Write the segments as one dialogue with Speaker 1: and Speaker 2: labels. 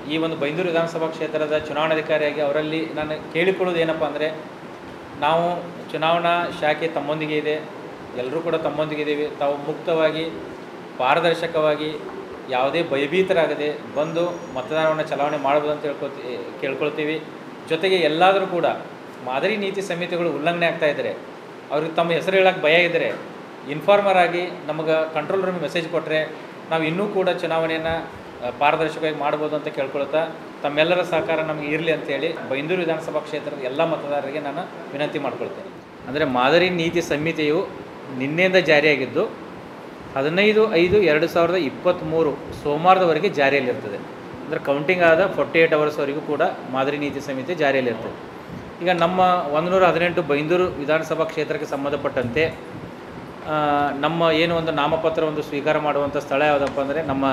Speaker 1: ಈ ಒಂದು ಬೈಂದೂರು ವಿಧಾನಸಭಾ ಕ್ಷೇತ್ರದ ಚುನಾವಣಾಧಿಕಾರಿಯಾಗಿ ಅವರಲ್ಲಿ ನಾನು ಕೇಳಿಕೊಳ್ಳೋದು ಏನಪ್ಪ ಅಂದರೆ ನಾವು ಚುನಾವಣಾ ಶಾಖೆ ತಮ್ಮೊಂದಿಗೆ ಇದೆ ಎಲ್ಲರೂ ಕೂಡ ತಮ್ಮೊಂದಿಗೆ ಇದ್ದೀವಿ ತಾವು ಮುಕ್ತವಾಗಿ ಪಾರದರ್ಶಕವಾಗಿ ಯಾವುದೇ ಭಯಭೀತರಾಗದೆ ಬಂದು ಮತದಾನವನ್ನು ಚಲಾವಣೆ ಮಾಡ್ಬೋದು ಅಂತ ಹೇಳ್ಕೊತಿ ಕೇಳ್ಕೊಳ್ತೀವಿ ಜೊತೆಗೆ ಎಲ್ಲಾದರೂ ಕೂಡ ಮಾದರಿ ನೀತಿ ಸಮಿತಿಗಳು ಉಲ್ಲಂಘನೆ ಆಗ್ತಾ ಇದ್ದರೆ ಅವ್ರಿಗೆ ತಮ್ಮ ಹೆಸರು ಹೇಳಕ್ಕೆ ಭಯ ಇದ್ದರೆ ಇನ್ಫಾರ್ಮರ್ ಆಗಿ ನಮಗೆ ಕಂಟ್ರೋಲ್ ರೂಮ್ ಮೆಸೇಜ್ ಕೊಟ್ಟರೆ ನಾವು ಇನ್ನೂ ಕೂಡ ಚುನಾವಣೆಯನ್ನು ಆ, ಪಾರದರ್ಶಕವಾಗಿ ಮಾಡ್ಬೋದು ಅಂತ ಕೇಳ್ಕೊಳ್ತಾ ತಮ್ಮೆಲ್ಲರ ಸಹಕಾರ ನಮಗೆ ಇರಲಿ ಅಂತೇಳಿ ಬೈಂದೂರು ವಿಧಾನಸಭಾ ಕ್ಷೇತ್ರದ ಎಲ್ಲ ಮತದಾರರಿಗೆ ನಾನು ವಿನಂತಿ ಮಾಡ್ಕೊಳ್ತೇನೆ ಅಂದರೆ ಮಾದರಿ ನೀತಿ ಸಂಹಿತೆಯು ನಿನ್ನೆಯಿಂದ ಜಾರಿಯಾಗಿದ್ದು ಹದಿನೈದು ಐದು ಎರಡು ಸಾವಿರದ ಇಪ್ಪತ್ತ್ಮೂರು ಸೋಮವಾರದವರೆಗೆ ಜಾರಿಯಲ್ಲಿರ್ತದೆ ಅಂದರೆ ಕೌಂಟಿಂಗ್ ಆದ ಫೋರ್ಟಿ ಏಯ್ಟ್ ಅವರ್ಸ್ವರೆಗೂ ಕೂಡ ಮಾದರಿ ನೀತಿ ಸಂಹಿತೆ ಜಾರಿಯಲ್ಲಿರ್ತದೆ ಈಗ ನಮ್ಮ ಒಂದು ನೂರ ಹದಿನೆಂಟು ಬೈಂದೂರು ವಿಧಾನಸಭಾ ಕ್ಷೇತ್ರಕ್ಕೆ ಸಂಬಂಧಪಟ್ಟಂತೆ ಆ, ನಮ್ಮ ಏನು ಒಂದು ನಾಮಪತ್ರ ಒಂದು ಸ್ವೀಕಾರ ಮಾಡುವಂಥ ಸ್ಥಳ ಯಾವುದಪ್ಪ ಅಂದರೆ ನಮ್ಮ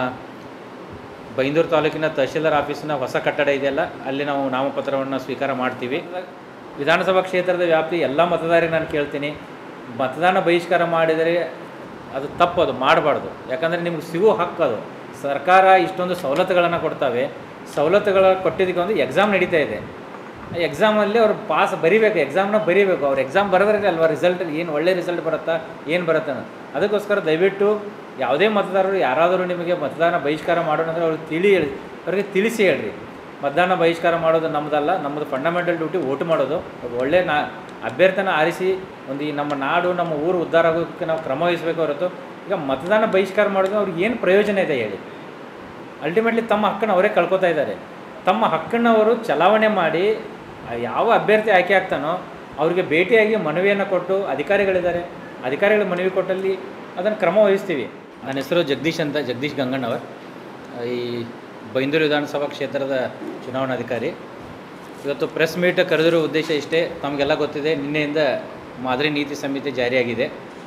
Speaker 1: ಬೈಂದೂರು ತಾಲೂಕಿನ ತಹಶೀಲ್ದಾರ್ ಆಫೀಸಿನ ಹೊಸ ಕಟ್ಟಡ ಇದೆಯಲ್ಲ ಅಲ್ಲಿ ನಾವು ನಾಮಪತ್ರವನ್ನು ಸ್ವೀಕಾರ ಮಾಡ್ತೀವಿ ವಿಧಾನಸಭಾ ಕ್ಷೇತ್ರದ ವ್ಯಾಪ್ತಿ ಎಲ್ಲ ಮತದಾರರಿಗೆ ನಾನು ಕೇಳ್ತೀನಿ ಮತದಾನ ಬಹಿಷ್ಕಾರ ಮಾಡಿದರೆ ಅದು ತಪ್ಪದು ಮಾಡಬಾರ್ದು ಯಾಕಂದರೆ ನಿಮ್ಗೆ ಸಿಗೋ ಹಕ್ಕು ಅದು ಸರ್ಕಾರ ಇಷ್ಟೊಂದು ಸವಲತ್ತುಗಳನ್ನು ಕೊಡ್ತಾವೆ ಸವಲತ್ತುಗಳ ಕೊಟ್ಟಿದ್ದಕ್ಕೆ ಒಂದು ಎಕ್ಸಾಮ್ ನಡೀತಾ ಇದೆ ಆ ಎಕ್ಸಾಮಲ್ಲಿ ಅವ್ರು ಪಾಸ್ ಬರಿಬೇಕು ಎಕ್ಸಾಮ್ನ ಬರಿಬೇಕು ಅವ್ರು ಎಕ್ಸಾಮ್ ಬರೆದ್ರೆ ಅಲ್ವಾ ರಿಸಲ್ಟ್ ಏನು ಒಳ್ಳೆ ರಿಸಲ್ಟ್ ಬರುತ್ತಾ ಏನು ಬರುತ್ತೆ ಅನ್ನೋದು ಅದಕ್ಕೋಸ್ಕರ ದಯವಿಟ್ಟು ಯಾವುದೇ ಮತದಾರರು ಯಾರಾದರೂ ನಿಮಗೆ ಮತದಾನ ಬಹಿಷ್ಕಾರ ಮಾಡೋಣ ಅಂದರೆ ಅವ್ರಿಗೆ ತಿಳಿ ಹೇಳಿ ಅವ್ರಿಗೆ ತಿಳಿಸಿ ಹೇಳ್ರಿ ಮತದಾನ ಬಹಿಷ್ಕಾರ ಮಾಡೋದು ನಮ್ಮದಲ್ಲ ನಮ್ಮದು ಫಂಡಮೆಂಟಲ್ ಡ್ಯೂಟಿ ಓಟ್ ಮಾಡೋದು ಒಬ್ಬ ಒಳ್ಳೆ ನಾ ಅಭ್ಯರ್ಥಿನ ಆರಿಸಿ ಒಂದು ಈ ನಮ್ಮ ನಾಡು ನಮ್ಮ ಊರು ಉದ್ಧಾರ ಆಗೋದಕ್ಕೆ ನಾವು ಕ್ರಮ ವಹಿಸಬೇಕು ಹೊರತು ಈಗ ಮತದಾನ ಬಹಿಷ್ಕಾರ ಮಾಡೋದು ಅವ್ರಿಗೆ ಏನು ಪ್ರಯೋಜನ ಇದೆ ಹೇಳಿ ಅಲ್ಟಿಮೇಟ್ಲಿ ತಮ್ಮ ಹಕ್ಕನ್ನು ಅವರೇ ಕಳ್ಕೊತಾ ಇದ್ದಾರೆ ತಮ್ಮ ಹಕ್ಕನ್ನು ಅವರು ಚಲಾವಣೆ ಮಾಡಿ ಆ ಯಾವ ಅಭ್ಯರ್ಥಿ ಆಯ್ಕೆ ಆಗ್ತಾನೋ ಅವರಿಗೆ ಭೇಟಿಯಾಗಿ ಮನವಿಯನ್ನು ಕೊಟ್ಟು ಅಧಿಕಾರಿಗಳಿದ್ದಾರೆ ಅಧಿಕಾರಿಗಳ ಮನವಿ ಕೊಟ್ಟಲ್ಲಿ ಅದನ್ನು ಕ್ರಮ ವಹಿಸ್ತೀವಿ ನನ್ನ ಹೆಸರು ಜಗದೀಶ್ ಅಂತ ಜಗದೀಶ್ ಗಂಗಣ್ಣವರ್ ಈ ಬೈಂದೂರು ವಿಧಾನಸಭಾ ಕ್ಷೇತ್ರದ ಚುನಾವಣಾಧಿಕಾರಿ ಇವತ್ತು ಪ್ರೆಸ್ ಮೀಟ್ ಕರೆದಿರೋ ಉದ್ದೇಶ ಇಷ್ಟೇ ತಮಗೆಲ್ಲ ಗೊತ್ತಿದೆ ನಿನ್ನೆಯಿಂದ ಮಾದರಿ ನೀತಿ ಸಂಹಿತೆ ಜಾರಿಯಾಗಿದೆ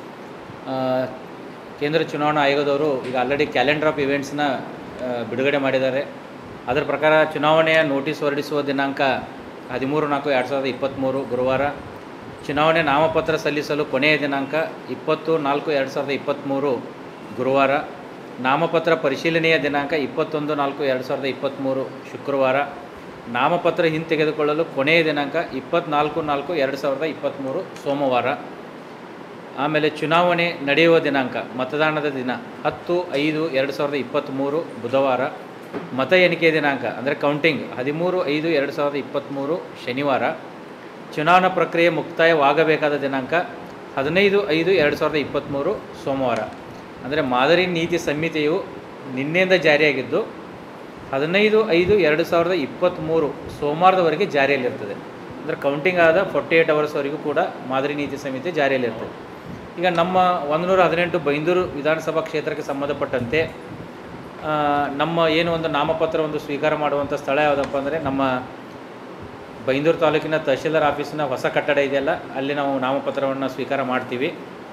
Speaker 1: ಆ, ಕೇಂದ್ರ ಚುನಾವಣಾ ಆಯೋಗದವರು ಈಗ ಆಲ್ರೆಡಿ ಕ್ಯಾಲೆಂಡರ್ ಆಫ್ ಇವೆಂಟ್ಸ್ನ ಬಿಡುಗಡೆ ಮಾಡಿದ್ದಾರೆ ಅದರ ಪ್ರಕಾರ ಚುನಾವಣೆಯ ನೋಟಿಸ್ ಹೊರಡಿಸುವ ದಿನಾಂಕ ಹದಿಮೂರು ನಾಲ್ಕು ಎರಡು ಸಾವಿರದ ಇಪ್ಪತ್ತ್ಮೂರು ಗುರುವಾರ ಚುನಾವಣೆ ನಾಮಪತ್ರ ಸಲ್ಲಿಸಲು ಕೊನೆಯ ದಿನಾಂಕ ಇಪ್ಪತ್ತು ನಾಲ್ಕು ಎರಡು ಸಾವಿರದ ಇಪ್ಪತ್ತ್ಮೂರು ಗುರುವಾರ ನಾಮಪತ್ರ ಪರಿಶೀಲನೆಯ ದಿನಾಂಕ ಇಪ್ಪತ್ತೊಂದು ನಾಲ್ಕು ಎರಡು ಸಾವಿರದ ಇಪ್ಪತ್ತ್ಮೂರು ಶುಕ್ರವಾರ ನಾಮಪತ್ರ ಹಿಂತೆಗೆದುಕೊಳ್ಳಲು ಕೊನೆಯ ದಿನಾಂಕ ಇಪ್ಪತ್ತ್ನಾಲ್ಕು ನಾಲ್ಕು ಎರಡು ಸಾವಿರದ ಇಪ್ಪತ್ತ್ಮೂರು ಸೋಮವಾರ ಆಮೇಲೆ ಚುನಾವಣೆ ನಡೆಯುವ ದಿನಾಂಕ ಮತದಾನದ ದಿನ ಹತ್ತು ಐದು ಎರಡು ಸಾವಿರದ ಇಪ್ಪತ್ತ್ಮೂರು ಬುಧವಾರ ಮತ ಎಣಿಕೆ ದಿನಾಂಕ ಅಂದರೆ ಕೌಂಟಿಂಗ್ ಹದಿಮೂರು ಐದು ಎರಡು ಸಾವಿರದ ಇಪ್ಪತ್ತ್ಮೂರು ಶನಿವಾರ ಚುನಾವಣಾ ಪ್ರಕ್ರಿಯೆ ಮುಕ್ತಾಯವಾಗಬೇಕಾದ ದಿನಾಂಕ ಹದಿನೈದು ಐದು ಎರಡು ಸಾವಿರದ ಇಪ್ಪತ್ತ್ಮೂರು ಸೋಮವಾರ ಅಂದರೆ ಮಾದರಿ ನೀತಿ ಸಂಹಿತೆಯು ನಿನ್ನೆಯಿಂದ ಜಾರಿಯಾಗಿದ್ದು ಹದಿನೈದು ಐದು ಎರಡು ಸಾವಿರದ ಇಪ್ಪತ್ತ್ಮೂರು ಸೋಮವಾರದವರೆಗೆ ಜಾರಿಯಲ್ಲಿರ್ತದೆ ಅಂದರೆ ಕೌಂಟಿಂಗ್ ಆದ ಫೋರ್ಟಿ ಏಯ್ಟ್ ಅವರ್ಸ್ವರೆಗೂ ಕೂಡ ಮಾದರಿ ನೀತಿ ಸಂಹಿತೆ ಜಾರಿಯಲ್ಲಿರ್ತದೆ ಈಗ ನಮ್ಮ ಒಂದು ನೂರ ಹದಿನೆಂಟು ಬೈಂದೂರು ವಿಧಾನಸಭಾ ಕ್ಷೇತ್ರಕ್ಕೆ ಸಂಬಂಧಪಟ್ಟಂತೆ ಆ, ನಮ್ಮ ಏನು ಒಂದು ನಾಮಪತ್ರ ಒಂದು ಸ್ವೀಕಾರ ಮಾಡುವಂಥ ಸ್ಥಳ ಯಾವುದಪ್ಪ ಅಂದರೆ ನಮ್ಮ ಬೈಂದೂರು ತಾಲೂಕಿನ ತಹಶೀಲ್ದಾರ್ ಆಫೀಸಿನ ಹೊಸ ಕಟ್ಟಡ ಇದೆಯಲ್ಲ ಅಲ್ಲಿ ನಾವು ನಾಮಪತ್ರವನ್ನು ಸ್ವೀಕಾರ ಮಾಡ್ತೀವಿ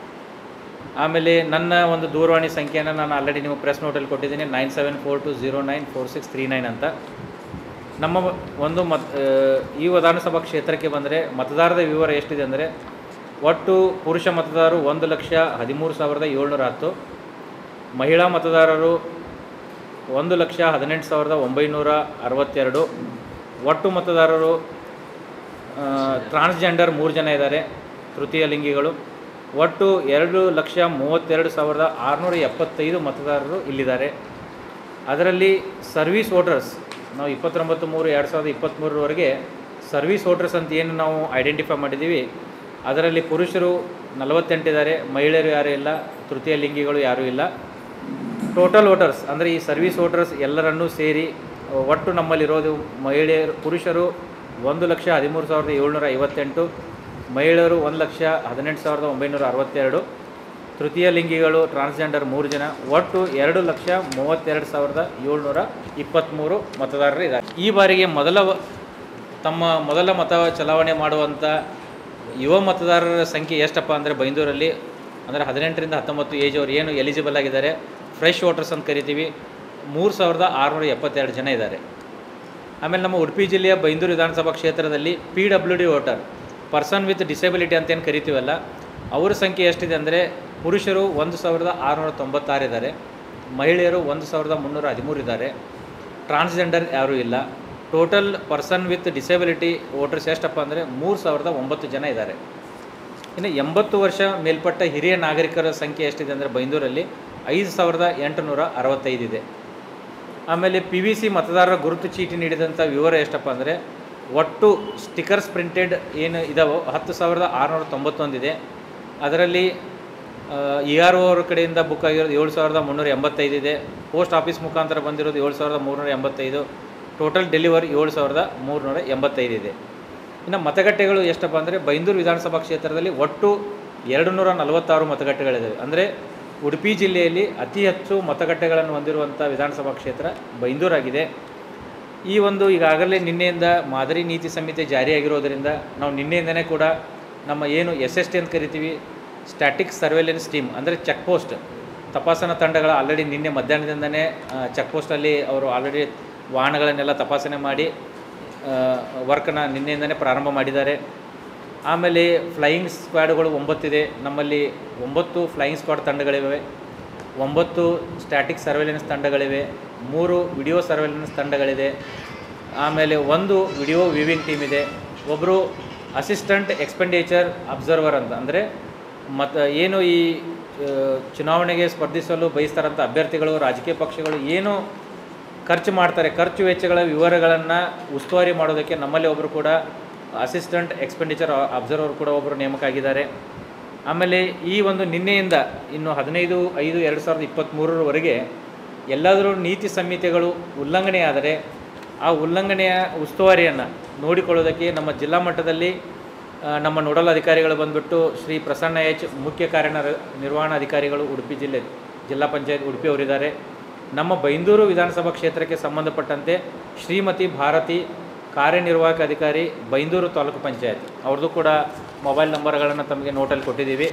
Speaker 1: ಆಮೇಲೆ ನನ್ನ ಒಂದು ದೂರವಾಣಿ ಸಂಖ್ಯೆಯನ್ನು ನಾನು ಆಲ್ರೆಡಿ ನೀವು ಪ್ರೆಸ್ ನೋಟಲ್ಲಿ ಕೊಟ್ಟಿದ್ದೀನಿ nine seven four two zero nine four six three nine ಅಂತ ನಮ್ಮ ಒಂದು ಮತ್ ಆ, ಈ ವಿಧಾನಸಭಾ ಕ್ಷೇತ್ರಕ್ಕೆ ಬಂದರೆ ಮತದಾರರ ವಿವರ ಎಷ್ಟಿದೆ ಅಂದರೆ ಒಟ್ಟು ಪುರುಷ ಮತದಾರರು ಒಂದು ಲಕ್ಷ ಹದಿಮೂರು ಸಾವಿರದ ಏಳ್ನೂರ ಹತ್ತು ಮಹಿಳಾ ಮತದಾರರು ಒಂದು ಲಕ್ಷ ಹದಿನೆಂಟು ಸಾವಿರದ ಒಂಬೈನೂರ ಅರವತ್ತೆರಡು ಒಟ್ಟು ಮತದಾರರು ಆ, ಟ್ರಾನ್ಸ್ಜೆಂಡರ್ ಮೂರು ಜನ ಇದ್ದಾರೆ ತೃತೀಯ ಲಿಂಗಿಗಳು ಒಟ್ಟು ಎರಡು ಲಕ್ಷ ಮೂವತ್ತೆರಡು ಸಾವಿರದ ಆರುನೂರ ಎಪ್ಪತ್ತೈದು ಮತದಾರರು ಇಲ್ಲಿದ್ದಾರೆ ಅದರಲ್ಲಿ ಸರ್ವೀಸ್ ವೋಟರ್ಸ್ ನಾವು ಇಪ್ಪತ್ತೊಂಬತ್ತು ಮೂರು ಎರಡು ಸಾವಿರದ ಇಪ್ಪತ್ತ್ಮೂರರವರೆಗೆ ಸರ್ವೀಸ್ ವೋಟರ್ಸ್ ಅಂತ ಏನು ನಾವು ಐಡೆಂಟಿಫೈ ಮಾಡಿದ್ದೀವಿ ಅದರಲ್ಲಿ ಪುರುಷರು ನಲವತ್ತೆಂಟಿದ್ದಾರೆ ಮಹಿಳೆಯರು ಯಾರೂ ಇಲ್ಲ ತೃತೀಯ ಲಿಂಗಿಗಳು ಯಾರೂ ಇಲ್ಲ ಟೋಟಲ್ ವೋಟರ್ಸ್ ಅಂದರೆ ಈ ಸರ್ವಿಸ್ ವೋಟರ್ಸ್ ಎಲ್ಲರನ್ನೂ ಸೇರಿ ಒಟ್ಟು ನಮ್ಮಲ್ಲಿರೋದು ಮಹಿಳೆಯರು ಪುರುಷರು ಒಂದು ಲಕ್ಷ ಹದಿಮೂರು ಸಾವಿರದ ಏಳ್ನೂರ ಐವತ್ತೆಂಟು ಮಹಿಳೆಯರು ಒಂದು ಲಕ್ಷ ಹದಿನೆಂಟು ಸಾವಿರದ ಒಂಬೈನೂರ ಅರವತ್ತೆರಡು ತೃತೀಯ ಲಿಂಗಿಗಳು ಟ್ರಾನ್ಸ್ಜೆಂಡರ್ ಮೂರು ಜನ ಒಟ್ಟು ಎರಡು ಲಕ್ಷ ಮೂವತ್ತೆರಡು ಸಾವಿರದ ಏಳ್ನೂರ ಇಪ್ಪತ್ತ್ಮೂರು ಮತದಾರರು ಇದ್ದಾರೆ ಈ ಬಾರಿಗೆ ಮೊದಲ ವ- ತಮ್ಮ ಮೊದಲ ಮತ ಚಲಾವಣೆ ಮಾಡುವಂಥ ಯುವ ಮತದಾರರ ಸಂಖ್ಯೆ ಎಷ್ಟಪ್ಪ ಅಂದರೆ ಬೈಂದೂರಲ್ಲಿ ಅಂದರೆ ಹದಿನೆಂಟರಿಂದ ಹತ್ತೊಂಬತ್ತು ಏಜ್ ಅವ್ರು ಏನು ಎಲಿಜಿಬಲ್ ಆಗಿದ್ದಾರೆ ಫ್ರೆಶ್ ವೋಟರ್ಸ್ ಅಂತ ಕರಿತೀವಿ ಮೂರು ಸಾವಿರದ ಆರುನೂರ ಎಪ್ಪತ್ತೆರಡು ಜನ ಇದ್ದಾರೆ ಆಮೇಲೆ ನಮ್ಮ ಉಡುಪಿ ಜಿಲ್ಲೆಯ ಬೈಂದೂರು ವಿಧಾನಸಭಾ ಕ್ಷೇತ್ರದಲ್ಲಿ P W D voter person with disability ಅಂತ ಏನು ಕರಿತೀವಲ್ಲ ಅವರ ಸಂಖ್ಯೆ ಎಷ್ಟಿದೆ ಅಂದರೆ ಪುರುಷರು ಒಂದು ಸಾವಿರದ ಆರುನೂರ ತೊಂಬತ್ತಾರು ಇದ್ದಾರೆ ಮಹಿಳೆಯರು ಒಂದು ಸಾವಿರದ ಮುನ್ನೂರ ಹದಿಮೂರು ಇದ್ದಾರೆ ಟ್ರಾನ್ಸ್ಜೆಂಡರ್ ಯಾರೂ ಇಲ್ಲ total person with disability voters ಎಷ್ಟಪ್ಪ ಅಂದರೆ ಮೂರು ಸಾವಿರದ ಒಂಬತ್ತು ಜನ ಇದ್ದಾರೆ ಇನ್ನು ಎಂಬತ್ತು ವರ್ಷ ಮೇಲ್ಪಟ್ಟ ಹಿರಿಯ ನಾಗರಿಕರ ಸಂಖ್ಯೆ ಎಷ್ಟಿದೆ ಅಂದರೆ ಬೈಂದೂರಲ್ಲಿ ಐದು ಸಾವಿರದ ಎಂಟುನೂರ ಅರವತ್ತೈದು ಇದೆ ಆಮೇಲೆ ಪಿ ವಿ ಸಿ ಮತದಾರರ ಗುರುತು ಚೀಟಿ ನೀಡಿದಂಥ ವಿವರ ಎಷ್ಟಪ್ಪ ಅಂದರೆ ಒಟ್ಟು ಸ್ಟಿಕರ್ಸ್ ಪ್ರಿಂಟೆಡ್ ಏನು ಇದಾವೋ ಹತ್ತು ಸಾವಿರದ ಆರುನೂರ ತೊಂಬತ್ತೊಂದಿದೆ ಅದರಲ್ಲಿ ಇ ಆರ್ ಒ ಅವ್ರ ಕಡೆಯಿಂದ ಬುಕ್ ಆಗಿರೋದು ಏಳು ಸಾವಿರದ ಮುನ್ನೂರ ಎಂಬತ್ತೈದು ಇದೆ ಪೋಸ್ಟ್ ಆಫೀಸ್ ಮುಖಾಂತರ ಬಂದಿರೋದು ಏಳು ಸಾವಿರದ ಮೂರುನೂರ ಎಂಬತ್ತೈದು ಟೋಟಲ್ ಡೆಲಿವರಿ ಏಳು ಸಾವಿರದ ಮೂರುನೂರ ಎಂಬತ್ತೈದು ಇದೆ ಇನ್ನು ಮತಗಟ್ಟೆಗಳು ಎಷ್ಟಪ್ಪ ಅಂದರೆ ಬೈಂದೂರು ವಿಧಾನಸಭಾ ಕ್ಷೇತ್ರದಲ್ಲಿ ಒಟ್ಟು ಎರಡು ನೂರ ನಲವತ್ತಾರು ಮತಗಟ್ಟೆಗಳಿದ್ದಾವೆ ಅಂದರೆ ಉಡುಪಿ ಜಿಲ್ಲೆಯಲ್ಲಿ ಅತಿ ಹೆಚ್ಚು ಮತಗಟ್ಟೆಗಳನ್ನು ಹೊಂದಿರುವಂಥ ವಿಧಾನಸಭಾ ಕ್ಷೇತ್ರ ಬೈಂದೂರಾಗಿದೆ ಈ ಒಂದು ಈಗಾಗಲೇ ನಿನ್ನೆಯಿಂದ ಮಾದರಿ ನೀತಿ ಸಂಹಿತೆ ಜಾರಿಯಾಗಿರೋದರಿಂದ ನಾವು ನಿನ್ನೆಯಿಂದನೇ ಕೂಡ ನಮ್ಮ ಏನು ಎಸ್ ಎಸ್ ಟಿ ಅಂತ ಕರಿತೀವಿ ಸ್ಟ್ಯಾಟಿಕ್ ಸರ್ವೆಲೆನ್ಸ್ ಟೀಮ್ ಅಂದರೆ ಚೆಕ್ ಪೋಸ್ಟ್ ತಪಾಸಣಾ ತಂಡಗಳ ಆಲ್ರೆಡಿ ನಿನ್ನೆ ಮಧ್ಯಾಹ್ನದಿಂದನೇ ಚೆಕ್ ಪೋಸ್ಟಲ್ಲಿ ಅವರು ಆಲ್ರೆಡಿ ವಾಹನಗಳನ್ನೆಲ್ಲ ತಪಾಸಣೆ ಮಾಡಿ ವರ್ಕನ್ನ ನಿನ್ನೆಯಿಂದನೇ ಪ್ರಾರಂಭ ಮಾಡಿದ್ದಾರೆ ಆಮೇಲೆ ಫ್ಲೈಯಿಂಗ್ ಸ್ಕ್ವಾಡ್ಗಳು ಒಂಬತ್ತಿದೆ ನಮ್ಮಲ್ಲಿ ಒಂಬತ್ತು ಫ್ಲೈಯಿಂಗ್ ಸ್ಕ್ವಾಡ್ ತಂಡಗಳಿವೆ ಒಂಬತ್ತು ಸ್ಟ್ಯಾಟಿಕ್ ಸರ್ವೆಲೆನ್ಸ್ ತಂಡಗಳಿವೆ ಮೂರು ವಿಡಿಯೋ ಸರ್ವೆಲೆನ್ಸ್ ತಂಡಗಳಿದೆ ಆಮೇಲೆ ಒಂದು ವಿಡಿಯೋ ವಿವಿಂಗ್ ಟೀಮ್ ಇದೆ ಒಬ್ಬರು ಅಸಿಸ್ಟೆಂಟ್ ಎಕ್ಸ್ಪೆಂಡಿಚರ್ ಅಬ್ಸರ್ವರ್ ಅಂತ ಅಂದರೆ ಮತ್ತು ಏನು ಈ ಆ, ಚುನಾವಣೆಗೆ ಸ್ಪರ್ಧಿಸಲು ಬಯಸ್ತಾರಂಥ ಅಭ್ಯರ್ಥಿಗಳು ರಾಜಕೀಯ ಪಕ್ಷಗಳು ಏನು ಖರ್ಚು ಮಾಡ್ತಾರೆ ಖರ್ಚು ವೆಚ್ಚಗಳ ವಿವರಗಳನ್ನು ಉಸ್ತುವಾರಿ ಮಾಡೋದಕ್ಕೆ ನಮ್ಮಲ್ಲಿ ಒಬ್ಬರು ಕೂಡ ಅಸಿಸ್ಟೆಂಟ್ ಎಕ್ಸ್ಪೆಂಡಿಚರ್ ಅಬ್ಸರ್ವರ್ ಕೂಡ ಒಬ್ಬರು ನೇಮಕ ಆಗಿದ್ದಾರೆ ಆಮೇಲೆ ಈ ಒಂದು ನಿನ್ನೆಯಿಂದ ಇನ್ನು ಹದಿನೈದು ಐದು ಎರಡು ಸಾವಿರದ ಇಪ್ಪತ್ತ್ಮೂರರವರೆಗೆ ಎಲ್ಲಾದರೂ ನೀತಿ ಸಂಹಿತೆಗಳು ಉಲ್ಲಂಘನೆ ಆದರೆ ಆ ಉಲ್ಲಂಘನೆಯ ಉಸ್ತುವಾರಿಯನ್ನು ನೋಡಿಕೊಳ್ಳೋದಕ್ಕೆ ನಮ್ಮ ಜಿಲ್ಲಾ ಮಟ್ಟದಲ್ಲಿ ಆ, ನಮ್ಮ ನೋಡಲ್ ಅಧಿಕಾರಿಗಳು ಬಂದುಬಿಟ್ಟು ಶ್ರೀ ಪ್ರಸನ್ನ ಎಚ್ ಮುಖ್ಯ ಕಾರ್ಯ ನಿರ್ವಹಣಾಧಿಕಾರಿಗಳು ಉಡುಪಿ ಜಿಲ್ಲೆ ಜಿಲ್ಲಾ ಪಂಚಾಯತ್ ಉಡುಪಿ ಅವರಿದ್ದಾರೆ ನಮ್ಮ ಬೈಂದೂರು ವಿಧಾನಸಭಾ ಕ್ಷೇತ್ರಕ್ಕೆ ಸಂಬಂಧಪಟ್ಟಂತೆ ಶ್ರೀಮತಿ ಭಾರತಿ ಕಾರ್ಯನಿರ್ವಾಹಕ ಅಧಿಕಾರಿ ಬೈಂದೂರು ತಾಲೂಕು ಪಂಚಾಯತ್ ಅವ್ರದ್ದು ಕೂಡ ಮೊಬೈಲ್ ನಂಬರ್ಗಳನ್ನು ತಮಗೆ ನೋಟಲ್ಲಿ ಕೊಟ್ಟಿದ್ದೀವಿ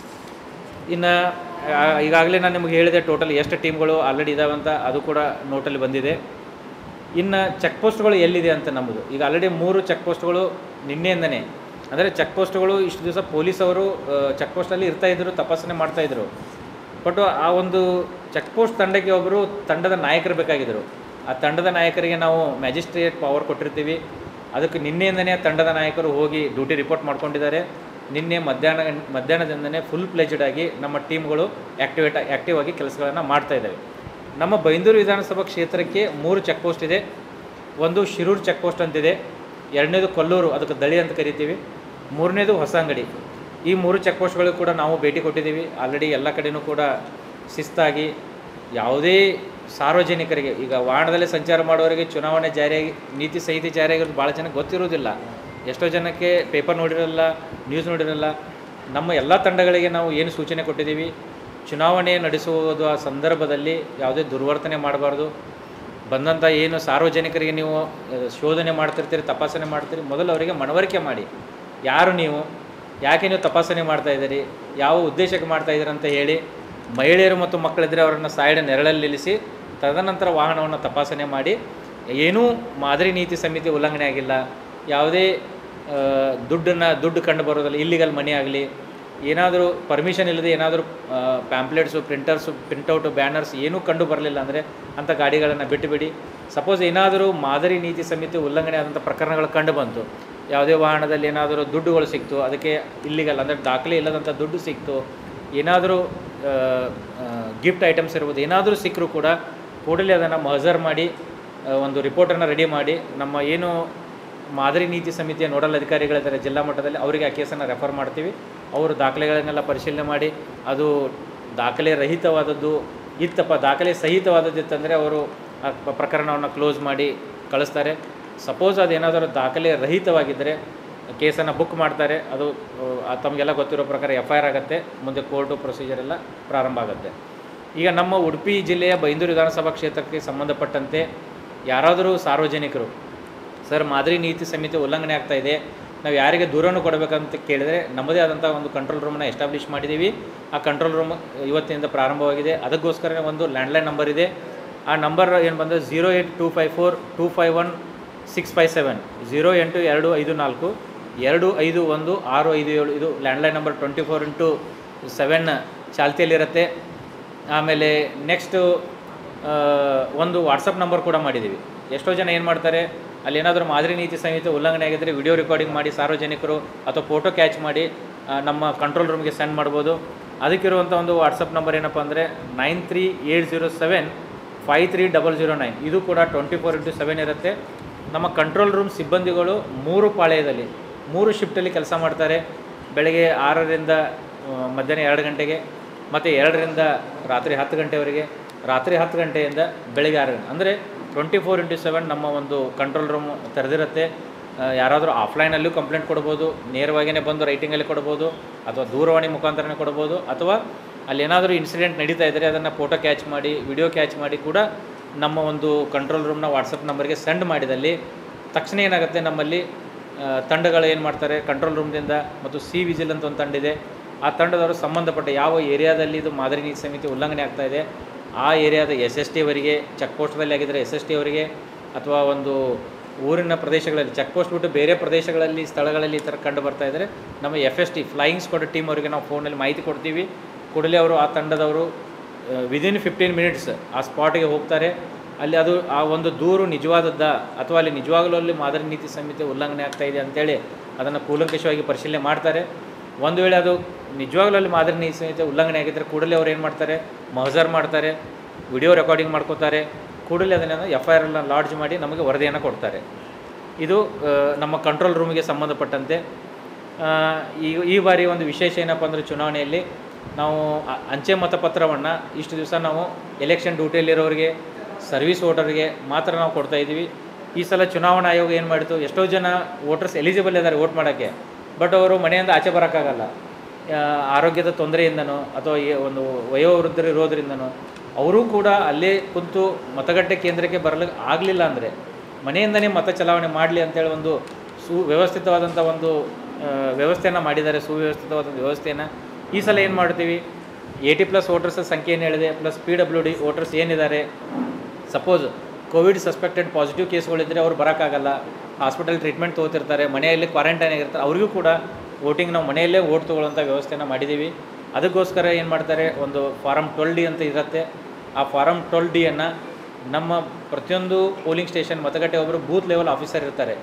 Speaker 1: ಇನ್ನು ಈಗಾಗಲೇ ನಾನು ನಿಮಗೆ ಹೇಳಿದೆ ಟೋಟಲ್ ಎಷ್ಟು ಟೀಮ್ಗಳು ಆಲ್ರೆಡಿ ಇದಾವೆ ಅಂತ ಅದು ಕೂಡ ನೋಟಲ್ಲಿ ಬಂದಿದೆ ಇನ್ನು ಚೆಕ್ ಪೋಸ್ಟ್ಗಳು ಎಲ್ಲಿದೆ ಅಂತ ನಮ್ಮದು ಈಗ ಆಲ್ರೆಡಿ ಮೂರು ಚೆಕ್ ಪೋಸ್ಟ್ಗಳು ನಿನ್ನೆಯಿಂದನೇ ಅಂದರೆ ಚೆಕ್ ಪೋಸ್ಟ್ಗಳು ಇಷ್ಟು ದಿವಸ ಪೊಲೀಸ್ ಅವರು ಚೆಕ್ ಪೋಸ್ಟಲ್ಲಿ ಇರ್ತಾಯಿದ್ರು ತಪಾಸಣೆ ಮಾಡ್ತಾಯಿದ್ರು ಬಟ್ ಆ ಒಂದು ಚೆಕ್ ಪೋಸ್ಟ್ ತಂಡಕ್ಕೆ ಒಬ್ಬರು ತಂಡದ ನಾಯಕರು ಬೇಕಾಗಿದ್ದರು ಆ ತಂಡದ ನಾಯಕರಿಗೆ ನಾವು ಮ್ಯಾಜಿಸ್ಟ್ರೇಟ್ ಪವರ್ ಕೊಟ್ಟಿರ್ತೀವಿ ಅದಕ್ಕೆ ನಿನ್ನೆಯಿಂದನೇ ಆ ತಂಡದ ನಾಯಕರು ಹೋಗಿ ಡ್ಯೂಟಿ ರಿಪೋರ್ಟ್ ಮಾಡ್ಕೊಂಡಿದ್ದಾರೆ ನಿನ್ನೆ ಮಧ್ಯಾಹ್ನ ಮಧ್ಯಾಹ್ನದಿಂದನೇ ಫುಲ್ ಪ್ಲೇಜೆಡ್ ಆಗಿ ನಮ್ಮ ಟೀಮ್ಗಳು ಆ್ಯಕ್ಟಿವೇಟ್ ಆ್ಯಕ್ಟಿವ್ ಆಗಿ ಕೆಲಸಗಳನ್ನು ಮಾಡ್ತಾ ಇದ್ದಾವೆ ನಮ್ಮ ಬೈಂದೂರು ವಿಧಾನಸಭಾ ಕ್ಷೇತ್ರಕ್ಕೆ ಮೂರು ಚೆಕ್ ಪೋಸ್ಟ್ ಇದೆ ಒಂದು ಶಿರೂರು ಚೆಕ್ ಪೋಸ್ಟ್ ಅಂತಿದೆ ಎರಡನೇದು ಕೊಲ್ಲೂರು ಅದಕ್ಕೆ ದಳಿ ಅಂತ ಕರಿತೀವಿ ಮೂರನೇದು ಹೊಸಂಗಡಿ ಈ ಮೂರು ಚೆಕ್ ಪೋಸ್ಟ್ಗಳಿಗೂ ಕೂಡ ನಾವು ಭೇಟಿ ಕೊಟ್ಟಿದ್ದೀವಿ ಆಲ್ರೆಡಿ ಎಲ್ಲ ಕಡೆಯೂ ಕೂಡ ಶಿಸ್ತಾಗಿ ಯಾವುದೇ ಸಾರ್ವಜನಿಕರಿಗೆ ಈಗ ವಾಹನದಲ್ಲಿ ಸಂಚಾರ ಮಾಡೋರಿಗೆ ಚುನಾವಣೆ ಜಾರಿಯಾಗಿ ನೀತಿ ಸಂಹಿತೆ ಜಾರಿಯಾಗಿರೋದು ಭಾಳ ಜನಕ್ಕೆ ಗೊತ್ತಿರೋದಿಲ್ಲ ಎಷ್ಟೋ ಜನಕ್ಕೆ ಪೇಪರ್ ನೋಡಿರಲ್ಲ ನ್ಯೂಸ್ ನೋಡಿರಲ್ಲ ನಮ್ಮ ಎಲ್ಲ ತಂಡಗಳಿಗೆ ನಾವು ಏನು ಸೂಚನೆ ಕೊಟ್ಟಿದ್ದೀವಿ ಚುನಾವಣೆ ನಡೆಸುವುದು ಆ ಸಂದರ್ಭದಲ್ಲಿ ಯಾವುದೇ ದುರ್ವರ್ತನೆ ಮಾಡಬಾರ್ದು ಬಂದಂಥ ಏನು ಸಾರ್ವಜನಿಕರಿಗೆ ನೀವು ಆ, ಶೋಧನೆ ಮಾಡ್ತಿರ್ತೀರಿ ತಪಾಸಣೆ ಮಾಡ್ತೀರಿ ಮೊದಲು ಅವರಿಗೆ ಮನವರಿಕೆ ಮಾಡಿ ಯಾರು ನೀವು ಯಾಕೆ ನೀವು ತಪಾಸಣೆ ಮಾಡ್ತಾ ಇದ್ದೀರಿ ಯಾವ ಉದ್ದೇಶಕ್ಕೆ ಮಾಡ್ತಾ ಇದ್ದೀರಿ ಅಂತ ಹೇಳಿ ಮಹಿಳೆಯರು ಮತ್ತು ಮಕ್ಕಳಿದ್ದರೆ ಅವರನ್ನು ಸೈಡ್ ನೆರಳಲ್ಲಿ ನಿಲ್ಲಿಸಿ ತದನಂತರ ವಾಹನವನ್ನು ತಪಾಸಣೆ ಮಾಡಿ ಏನೂ ಮಾದರಿ ನೀತಿ ಸಮಿತಿ ಉಲ್ಲಂಘನೆ ಆಗಿಲ್ಲ ಯಾವುದೇ ಆ, ದುಡ್ಡನ್ನು ದುಡ್ಡು ಕಂಡು ಬರೋದಿಲ್ಲ ಇಲ್ಲಿಗಲ್ ಮನಿ ಆಗಲಿ ಏನಾದರೂ ಪರ್ಮಿಷನ್ ಇಲ್ಲದೆ ಏನಾದರೂ ಪ್ಯಾಂಪ್ಲೆಟ್ಸು ಪ್ರಿಂಟರ್ಸು ಪ್ರಿಂಟೌಟು ಬ್ಯಾನರ್ಸ್ ಏನೂ ಕಂಡು ಬರಲಿಲ್ಲ ಅಂದರೆ ಅಂಥ ಗಾಡಿಗಳನ್ನು ಬಿಟ್ಟುಬಿಡಿ ಸಪೋಸ್ ಏನಾದರೂ ಮಾದರಿ ನೀತಿ ಸಮಿತಿ ಉಲ್ಲಂಘನೆ ಆದಂಥ ಪ್ರಕರಣಗಳು ಕಂಡು ಬಂತು ಯಾವುದೇ ವಾಹನದಲ್ಲಿ ಏನಾದರೂ ದುಡ್ಡುಗಳು ಸಿಕ್ತು ಅದಕ್ಕೆ ಇಲ್ಲಿಗಲ್ ಅಂದರೆ ದಾಖಲೆ ಇಲ್ಲದಂಥ ದುಡ್ಡು ಸಿಕ್ತು ಏನಾದರೂ ಗಿಫ್ಟ್ ಐಟಮ್ಸ್ ಇರ್ಬೋದು ಏನಾದರೂ ಸಿಕ್ಕರೂ ಕೂಡ ಕೂಡಲೇ ಅದನ್ನು ಮಹಜರ್ ಮಾಡಿ ಆ, ಒಂದು ರಿಪೋರ್ಟನ್ನು ರೆಡಿ ಮಾಡಿ ನಮ್ಮ ಏನು ಮಾದರಿ ನೀತಿ ಸಮಿತಿಯ ನೋಡಲ್ ಅಧಿಕಾರಿಗಳಿದ್ದಾರೆ ಜಿಲ್ಲಾ ಮಟ್ಟದಲ್ಲಿ ಅವರಿಗೆ ಆ ಕೇಸನ್ನು ರೆಫರ್ ಮಾಡ್ತೀವಿ ಅವರು ದಾಖಲೆಗಳನ್ನೆಲ್ಲ ಪರಿಶೀಲನೆ ಮಾಡಿ ಅದು ದಾಖಲೆ ರಹಿತವಾದದ್ದು ಇತ್ತಪ್ಪ ದಾಖಲೆ ಸಹಿತವಾದದ್ದು ಇತ್ತಂದರೆ ಅವರು ಆ ಪ- ಪ್ರಕರಣವನ್ನು ಕ್ಲೋಸ್ ಮಾಡಿ ಕಳಿಸ್ತಾರೆ ಸಪೋಸ್ ಅದೇನಾದರೂ ದಾಖಲೆ ರಹಿತವಾಗಿದ್ದರೆ ಕೇಸನ್ನು ಬುಕ್ ಮಾಡ್ತಾರೆ ಅದು ಆ, ತಮಗೆಲ್ಲ ಗೊತ್ತಿರೋ ಪ್ರಕಾರ ಎಫ್ ಐ ಆರ್ ಆಗುತ್ತೆ ಮುಂದೆ ಕೋರ್ಟು ಪ್ರೊಸೀಜರ್ ಎಲ್ಲ ಪ್ರಾರಂಭ ಆಗುತ್ತೆ ಈಗ ನಮ್ಮ ಉಡುಪಿ ಜಿಲ್ಲೆಯ ಬೈಂದೂರು ವಿಧಾನಸಭಾ ಕ್ಷೇತ್ರಕ್ಕೆ ಸಂಬಂಧಪಟ್ಟಂತೆ ಯಾರಾದರೂ ಸಾರ್ವಜನಿಕರು ಸರ್ ಮಾದರಿ ನೀತಿ ಸಂಹಿತೆ ಉಲ್ಲಂಘನೆ ಆಗ್ತಾ ಇದೆ ನಾವು ಯಾರಿಗೆ ದೂರನ್ನು ಕೊಡಬೇಕಂತ ಕೇಳಿದರೆ ನಮ್ಮದೇ ಆದಂಥ ಒಂದು ಕಂಟ್ರೋಲ್ ರೂಮನ್ನು ಎಸ್ಟಾಬ್ಲಿಷ್ ಮಾಡಿದ್ದೀವಿ ಆ ಕಂಟ್ರೋಲ್ ರೂಮ್ ಇವತ್ತಿನಿಂದ ಪ್ರಾರಂಭವಾಗಿದೆ ಅದಕ್ಕೋಸ್ಕರ ಒಂದು ಲ್ಯಾಂಡ್ಲೈನ್ ನಂಬರ್ ಇದೆ ಆ ನಂಬರ್ ಏನು ಬಂದರೆ zero eight two five four two five one six five seven zero ಎಂಟು ಎರಡು ಐದು ನಾಲ್ಕು ಎರಡು ಐದು ಒಂದು ಆರು ಐದು ಏಳು ಇದು landline number twenty four into seven ಚಾಲ್ತಿಯಲ್ಲಿರುತ್ತೆ ಆಮೇಲೆ ನೆಕ್ಸ್ಟು ಒಂದು ವಾಟ್ಸಪ್ ನಂಬರ್ ಕೂಡ ಮಾಡಿದ್ದೀವಿ ಎಷ್ಟೋ ಜನ ಏನು ಮಾಡ್ತಾರೆ ಅಲ್ಲಿ ಏನಾದರೂ ಮಾದರಿ ನೀತಿ ಸಂಹಿತೆ ಉಲ್ಲಂಘನೆ ಆಗಿದ್ದರೆ ವಿಡಿಯೋ ರೆಕಾರ್ಡಿಂಗ್ ಮಾಡಿ ಸಾರ್ವಜನಿಕರು ಅಥವಾ ಫೋಟೋ ಕ್ಯಾಚ್ ಮಾಡಿ ಆ, ನಮ್ಮ ಕಂಟ್ರೋಲ್ ರೂಮ್ಗೆ ಸೆಂಡ್ ಮಾಡ್ಬೋದು ಅದಕ್ಕಿರುವಂಥ ಒಂದು ವಾಟ್ಸಪ್ ನಂಬರ್ ಏನಪ್ಪ ಅಂದರೆ nine three eight zero seven five three double zero nine ಇದು ಕೂಡ ಟ್ವೆಂಟಿ ಫೋರ್ ಇಂಟು ಸೆವೆನ್ ಇರುತ್ತೆ ನಮ್ಮ ಕಂಟ್ರೋಲ್ ರೂಮ್ ಸಿಬ್ಬಂದಿಗಳು ಮೂರು ಪಾಳ್ಯದಲ್ಲಿ ಮೂರು ಶಿಫ್ಟಲ್ಲಿ ಕೆಲಸ ಮಾಡ್ತಾರೆ ಬೆಳಗ್ಗೆ ಆರರಿಂದ ಆ, ಮಧ್ಯಾಹ್ನ ಎರಡು ಗಂಟೆಗೆ ಮತ್ತು ಎರಡರಿಂದ ರಾತ್ರಿ ಹತ್ತು ಗಂಟೆವರೆಗೆ ರಾತ್ರಿ ಹತ್ತು ಗಂಟೆಯಿಂದ ಬೆಳಗ್ಗೆ ಆರು ಗಂಟೆ ಅಂದರೆ ಟ್ವೆಂಟಿ ಫೋರ್ ಇಂಟು ಸೆವೆನ್ ನಮ್ಮ ಒಂದು ಕಂಟ್ರೋಲ್ ರೂಮ್ ತೆರೆದಿರುತ್ತೆ ಆ, ಯಾರಾದರೂ ಆಫ್ಲೈನಲ್ಲೂ ಕಂಪ್ಲೇಂಟ್ ಕೊಡ್ಬೋದು ನೇರವಾಗಿಯೇ ಬಂದು ರೈಟಿಂಗಲ್ಲಿ ಕೊಡ್ಬೋದು ಅಥವಾ ದೂರವಾಣಿ ಮುಖಾಂತರನೇ ಕೊಡ್ಬೋದು ಅಥವಾ ಅಲ್ಲಿ ಏನಾದರೂ ಇನ್ಸಿಡೆಂಟ್ ನಡೀತಾ ಇದ್ದರೆ ಅದನ್ನು ಫೋಟೋ ಕ್ಯಾಚ್ ಮಾಡಿ ವಿಡಿಯೋ ಕ್ಯಾಚ್ ಮಾಡಿ ಕೂಡ ನಮ್ಮ ಒಂದು ಕಂಟ್ರೋಲ್ ರೂಮ್ನ ವಾಟ್ಸಪ್ ನಂಬರ್ಗೆ ಸೆಂಡ್ ಮಾಡಿದಲ್ಲಿ ತಕ್ಷಣ ಏನಾಗುತ್ತೆ ನಮ್ಮಲ್ಲಿ ಆ, ತಂಡಗಳು ಏನು ಮಾಡ್ತಾರೆ ಕಂಟ್ರೋಲ್ ರೂಮ್ದಿಂದ ಮತ್ತು ಸಿ ವಿಜಿಲ್ ಅಂತ ಒಂದು ತಂಡ ಇದೆ ಆ ತಂಡದವರು ಸಂಬಂಧಪಟ್ಟ ಯಾವ ಏರಿಯಾದಲ್ಲಿ ಇದು ಮಾದರಿ ನೀತಿ ಸಮಿತಿ ಉಲ್ಲಂಘನೆ ಆಗ್ತಾ ಇದೆ ಆ ಏರಿಯಾದ ಎಸ್ ಎಸ್ ಟಿ ಅವರಿಗೆ ಚೆಕ್ ಪೋಸ್ಟ್ದಲ್ಲಿ ಆಗಿದ್ದರೆ ಎಸ್ ಎಸ್ ಟಿ ಅವರಿಗೆ ಅಥವಾ ಒಂದು ಊರಿನ ಪ್ರದೇಶಗಳಲ್ಲಿ ಚೆಕ್ ಪೋಸ್ಟ್ ಬಿಟ್ಟು ಬೇರೆ ಪ್ರದೇಶಗಳಲ್ಲಿ ಸ್ಥಳಗಳಲ್ಲಿ ಈ ಥರ ಕಂಡು ಬರ್ತಾ ಇದ್ದರೆ ನಮ್ಮ F S T flying squad team ಅವರಿಗೆ ನಾವು ಫೋನಲ್ಲಿ ಮಾಹಿತಿ ಕೊಡ್ತೀವಿ ಕೂಡಲೇ ಅವರು ಆ ತಂಡದವರು ವಿದಿನ್ ಫಿಫ್ಟೀನ್ ಮಿನಿಟ್ಸ್ ಆ ಸ್ಪಾಟಿಗೆ ಹೋಗ್ತಾರೆ ಅಲ್ಲಿ ಅದು ಆ ಒಂದು ದೂರು ನಿಜವಾದದ್ದ ಅಥವಾ ಅಲ್ಲಿ ನಿಜವಾಗಲೂ ಅಲ್ಲಿ ಮಾದರಿ ನೀತಿ ಸಂಹಿತೆ ಉಲ್ಲಂಘನೆ ಆಗ್ತಾ ಇದೆ ಅಂತೇಳಿ ಅದನ್ನು ಕೂಲಂಕಷವಾಗಿ ಪರಿಶೀಲನೆ ಮಾಡ್ತಾರೆ ಒಂದು ವೇಳೆ ಅದು ನಿಜವಾಗ್ಲೂ ಅಲ್ಲಿ ಮಾದರಿ ನೀತಿ ಸಂಹಿತೆ ಉಲ್ಲಂಘನೆ ಆಗಿದ್ದರೆ ಕೂಡಲೇ ಅವ್ರು ಏನು ಮಾಡ್ತಾರೆ ಮಹಜರ್ ಮಾಡ್ತಾರೆ ವಿಡಿಯೋ ರೆಕಾರ್ಡಿಂಗ್ ಮಾಡ್ಕೋತಾರೆ ಕೂಡಲೇ ಅದನ್ನು ಎಫ್ ಐ ಆರನ್ನು ಲಾಡ್ಜ್ ಮಾಡಿ ನಮಗೆ ವರದಿಯನ್ನು ಕೊಡ್ತಾರೆ ಇದು ಆ, ನಮ್ಮ ಕಂಟ್ರೋಲ್ ರೂಮಿಗೆ ಸಂಬಂಧಪಟ್ಟಂತೆ ಆ, ಈ ಈ ಬಾರಿ ಒಂದು ವಿಶೇಷ ಏನಪ್ಪ ಅಂದರೆ ಚುನಾವಣೆಯಲ್ಲಿ ನಾವು ಅ- ಅಂಚೆ ಮತಪತ್ರವನ್ನು ಇಷ್ಟು ದಿವಸ ನಾವು ಎಲೆಕ್ಷನ್ ಡ್ಯೂಟಿಯಲ್ಲಿರೋರಿಗೆ ಸರ್ವಿಸ್ ವೋಟರ್ಗೆ ಮಾತ್ರ ನಾವು ಕೊಡ್ತಾ ಇದ್ದೀವಿ ಈ ಸಲ ಚುನಾವಣಾ ಆಯೋಗ ಏನು ಮಾಡಿತು ಎಷ್ಟೋ ಜನ ವೋಟರ್ಸ್ ಎಲಿಜಿಬಲ್ ಇದ್ದಾರೆ ವೋಟ್ ಮಾಡೋಕ್ಕೆ ಬಟ್ ಅವರು ಮನೆಯಿಂದ ಆಚೆ ಬರೋಕ್ಕಾಗಲ್ಲ ಆ, ಆರೋಗ್ಯದ ತೊಂದರೆಯಿಂದನೋ ಅಥವಾ ಈ ಒಂದು ವಯೋವೃದ್ಧರು ಇರೋದ್ರಿಂದನೋ ಅವರೂ ಕೂಡ ಅಲ್ಲೇ ಕುಂತು ಮತಗಟ್ಟೆ ಕೇಂದ್ರಕ್ಕೆ ಬರಲಿಕ್ಕೆ ಆಗಲಿಲ್ಲ ಅಂದರೆ ಮನೆಯಿಂದನೇ ಮತ ಚಲಾವಣೆ ಮಾಡಲಿ ಅಂತೇಳಿ ಒಂದು ಸುವ್ಯವಸ್ಥಿತವಾದಂಥ ಒಂದು ಆ, ವ್ಯವಸ್ಥೆಯನ್ನು ಮಾಡಿದ್ದಾರೆ ಸುವ್ಯವಸ್ಥಿತವಾದಂಥ ವ್ಯವಸ್ಥೆಯನ್ನು ಈ ಸಲ ಏನು ಮಾಡ್ತೀವಿ ಏಯ್ಟಿ ಪ್ಲಸ್ ವೋಟರ್ಸ್ ಸಂಖ್ಯೆ ಏನು ಹೇಳಿದೆ plus P W D voters ಏನಿದ್ದಾರೆ ಸಪೋಸ್ ಕೋವಿಡ್ ಸಸ್ಪೆಕ್ಟೆಡ್ ಪಾಸಿಟಿವ್ ಕೇಸ್ಗಳಿದ್ದರೆ ಅವ್ರು ಬರೋಕ್ಕಾಗಲ್ಲ ಹಾಸ್ಪಿಟಲ್ ಟ್ರೀಟ್ಮೆಂಟ್ ತೊಗೋತಿರ್ತಾರೆ ಮನೆಯಲ್ಲಿ ಕ್ವಾರಂಟೈನ್ ಆಗಿರ್ತಾರೆ ಅವ್ರಿಗೂ ಕೂಡ ವೋಟಿಂಗ್ ನಾವು ಮನೆಯಲ್ಲೇ ವೋಟ್ ತೊಗೊಳ್ಳೋಂಥ ವ್ಯವಸ್ಥೆನ ಮಾಡಿದ್ದೀವಿ ಅದಕ್ಕೋಸ್ಕರ ಏನು ಮಾಡ್ತಾರೆ ಒಂದು ಫಾರಮ್ ಟ್ವೆಲ್ ಡಿ ಅಂತ ಇರುತ್ತೆ ಆ ಫಾರಮ್ ಟ್ವೆಲ್ ಡಿಯನ್ನು ನಮ್ಮ ಪ್ರತಿಯೊಂದು ಪೋಲಿಂಗ್ ಸ್ಟೇಷನ್ ಮತಗಟ್ಟೆ ಒಬ್ಬರು ಬೂತ್ ಲೆವೆಲ್ ಆಫೀಸರ್ ಇರ್ತಾರೆ